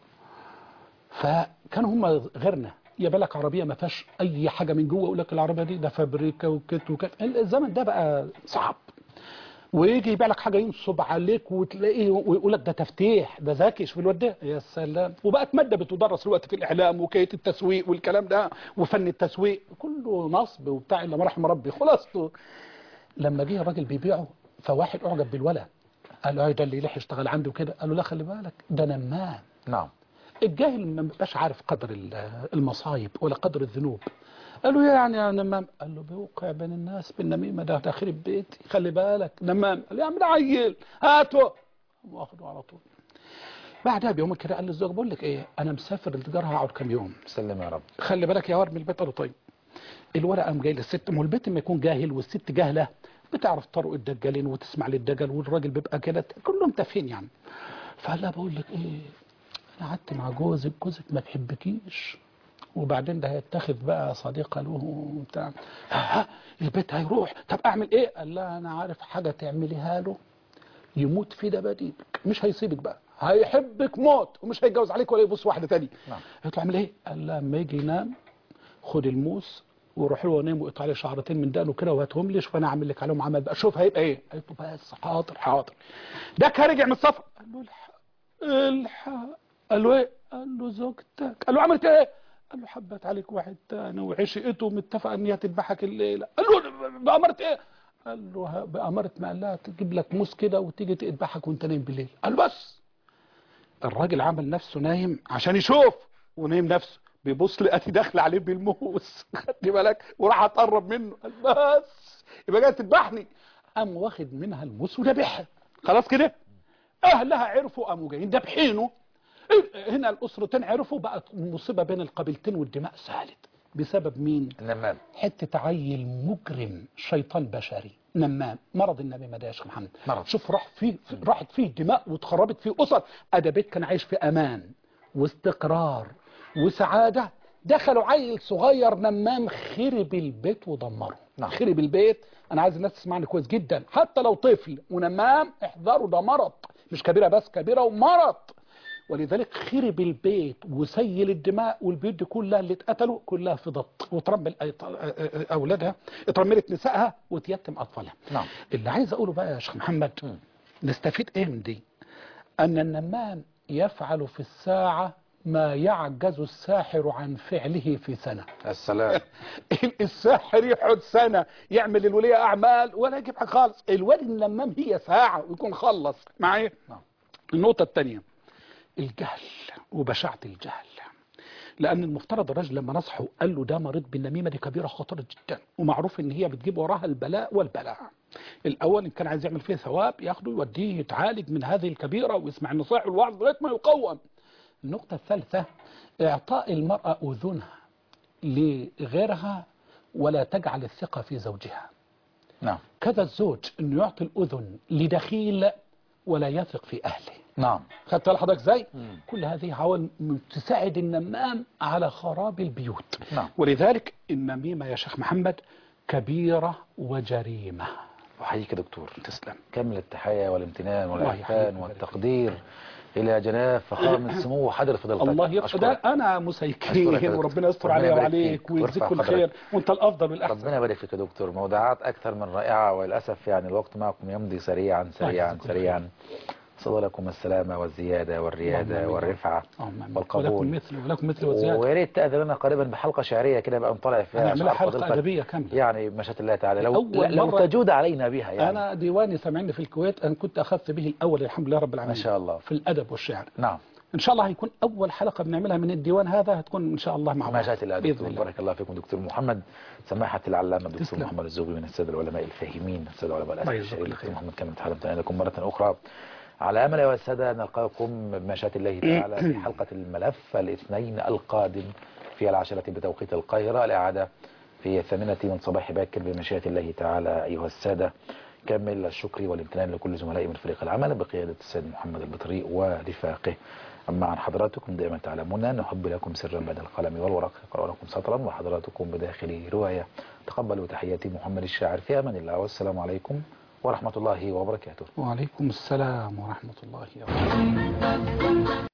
B: فكانوا هم غيرنا يبقى لك عربيه ما فيهاش اي حاجه من جوه يقول لك العربيه دي ده فابريكا وكت وكت الزمن ده بقى صعب ويجي يبيع لك حاجه ينصب عليك وتلاقيه ويقول لك ده تفتيح ده ذكي شوف الواد ده يا سلام وبقت ماده بتدرس الوقت في الاعلام وكية التسويق والكلام ده وفن التسويق كله نصب وبتاع الا ما رحم ربي خلاصته لما جه الراجل بيبيعه فواحد اعجب بالولد قال له "أي ده اللي يلح يشتغل عندي وكده قال له لا خلي بالك ده نمام
A: نعم
B: الجاهل ما بيبقاش عارف قدر ال- المصايب ولا قدر الذنوب قال له يعني يا نمام قال له بيوقع بين الناس بالنميمه ده ده خرب بيتي خلي بالك نمام قال له يا عم ده عيل هاته قام واخده على طول بعدها بيوم كده قال للزوج بقول لك ايه انا مسافر التجاره هقعد كام يوم
A: سلم يا رب
B: خلي بالك يا ورد من البيت قال له طيب الورقه قام جاي للست ما هو البيت لما يكون جاهل والست جاهله بتعرف طرق الدجالين وتسمع للدجل والراجل بيبقى كده كلهم تافهين يعني فقال لها بقول لك ايه انا قعدت مع جوزك جوزك ما بيحبكيش وبعدين ده هيتخذ بقى صديقه له وبتاع ها ها البيت هيروح طب اعمل ايه قال لها انا عارف حاجه تعمليها له يموت في دباديبك مش هيسيبك بقى هيحبك موت ومش هيتجوز عليك ولا يبص واحده تانية
A: نعم.
B: قلت له اعمل ايه قال لها لما يجي ينام خد الموس وروح له ونام وقطع عليه شعرتين من دقنه كده وهاتهم لي وانا اعمل لك عليهم عمل بقى شوف هيبقى ايه قلت له بس حاضر حاضر ده كان رجع من السفر قال له الحق الحق قال له ايه قال له زوجتك قال له عملت ايه قال له حبت عليك واحد تاني وعشقته متفقه ان هي تذبحك الليله قال له بأمرت ايه قال له ها- بأمرة ما قال لها تجيب لك موس كده وتيجي تذبحك وانت نايم بالليل قال له بس الراجل عمل نفسه نايم عشان يشوف ونايم نفسه بيبص لقاتي داخله عليه بالموس خدي بالك وراح اتقرب منه قال بس يبقى جاي تذبحني قام واخد منها الموس وذبحها خلاص كده اهلها عرفوا قاموا جايين ذابحينه هنا الاسرتين عرفوا بقت مصيبه بين القبيلتين والدماء سالت بسبب مين
A: النمام
B: حته عيل مجرم شيطان بشري نمام مرض النميمه ده يا شيخ محمد
A: مرض.
B: شوف راح فيه راحت فيه دماء واتخربت فيه اسر ادى بيت كان عايش في امان واستقرار وسعاده دخلوا عيل صغير نمام خرب البيت ودمره
A: نعم.
B: خرب البيت انا عايز الناس تسمعني كويس جدا حتى لو طفل ونمام احذروا ده مرض مش كبيره بس كبيره ومرض ولذلك خرب البيت وسيل الدماء والبيوت دي كلها اللي اتقتلوا كلها في ضبط وترمل أي- اولادها اترملت نسائها وتيتم اطفالها
A: نعم.
B: اللي عايز اقوله بقى يا شيخ محمد
A: مم.
B: نستفيد ايه من دي ان النمام يفعل في الساعه ما يعجز الساحر عن فعله في سنه
A: السلام
B: الساحر يقعد سنه يعمل الوليه اعمال ولا يجيب حاجه خالص الواد النمام هي ساعه ويكون خلص معايا
A: نعم.
B: النقطه الثانيه الجهل وبشاعه الجهل لان المفترض الراجل لما نصحه قال له ده مريض بالنميمه دي كبيره خطيره جدا ومعروف ان هي بتجيب وراها البلاء والبلاء الاول ان كان عايز يعمل فيه ثواب ياخده يوديه يتعالج من هذه الكبيره ويسمع النصائح والوعظ لغايه ما يقوم النقطه الثالثه اعطاء المراه اذنها لغيرها ولا تجعل الثقه في زوجها
A: نعم
B: كذا الزوج انه يعطي الاذن لدخيل ولا يثق في اهله
A: نعم
B: خدت بالك حضرتك ازاي
A: مم.
B: كل هذه عوامل تساعد النمام على خراب البيوت
A: نعم.
B: ولذلك النميمه يا شيخ محمد كبيره وجريمه
A: أحييك يا دكتور
B: تسلم
A: كامل التحية والامتنان
B: الله
A: والإحسان
B: يحييك ويبارك
A: والتقدير إلى جناب فخامة سمو حضرة فضيلتك
B: الله يغفر
A: أشكرك.
B: ده انا
A: أشكرك
B: مسيكين
A: يا دكتور.
B: وربنا يستر
A: ربنا
B: عليا
A: يبارك
B: وعليك
A: فيك
B: ويجزيك
A: ويرفع
B: كل
A: قدرك.
B: خير وانت الافضل والاحسن
A: ربنا يبارك فيك يا دكتور موضوعات أكثر من رائعة وللأسف يعني الوقت معكم يمضي سريعا سريعا
B: يجزيكم
A: سريعا صلى لكم السلامة والزيادة
B: اللهم
A: والريادة
B: آمين.
A: والرفعة
B: اللهم آمين.
A: والقبول.
B: ولكم مثل ولكم مثل وزياده
A: ويا ريت تأذن لنا قريبا بحلقة شعرية كده بقى نطلع فيها
B: هنعملها
A: أشعار
B: حلقه
A: فضيلتك.
B: ادبيه كامله
A: يعني مشيئة الله تعالى لو
B: أول
A: لو
B: مرة-
A: تجود علينا بها يعني
B: انا ديواني سامعني في الكويت انا كنت اخذت به الاول الحمد لله رب العالمين
A: ما شاء الله
B: في الادب والشعر
A: نعم
B: ان شاء الله هيكون اول حلقه بنعملها من الديوان هذا هتكون ان شاء الله مع
A: ما
B: بعض
A: شاءت الله
B: باذن
A: دكتور
B: الله
A: بارك الله فيكم دكتور محمد سماحة العلامة الدكتور
B: تسلم.
A: محمد الزوبي من السادة العلماء الفاهمين السادة العلماء
B: الله
A: الأساتذة
B: يجزاك
A: الشريف
B: خير.
A: دكتور محمد كامل تحدثنا لكم مرة أخرى على أمل يا السادة نلقاكم بمشيئة الله تعالى في حلقة الملف الاثنين القادم في العشرة بتوقيت القاهرة الإعادة في الثامنة من صباح باكر بمشيئة الله تعالى أيها السادة كامل الشكر والامتنان لكل زملائي من فريق العمل بقيادة السيد محمد البطري ورفاقه أما عن حضراتكم دائما تعلمون نحب لكم سرا بعد القلم والورق يقرأ لكم سطرا وحضراتكم بداخل رواية تقبلوا تحياتي محمد الشاعر في أمان الله والسلام عليكم ورحمة الله وبركاته
B: وعليكم السلام ورحمه الله وبركاته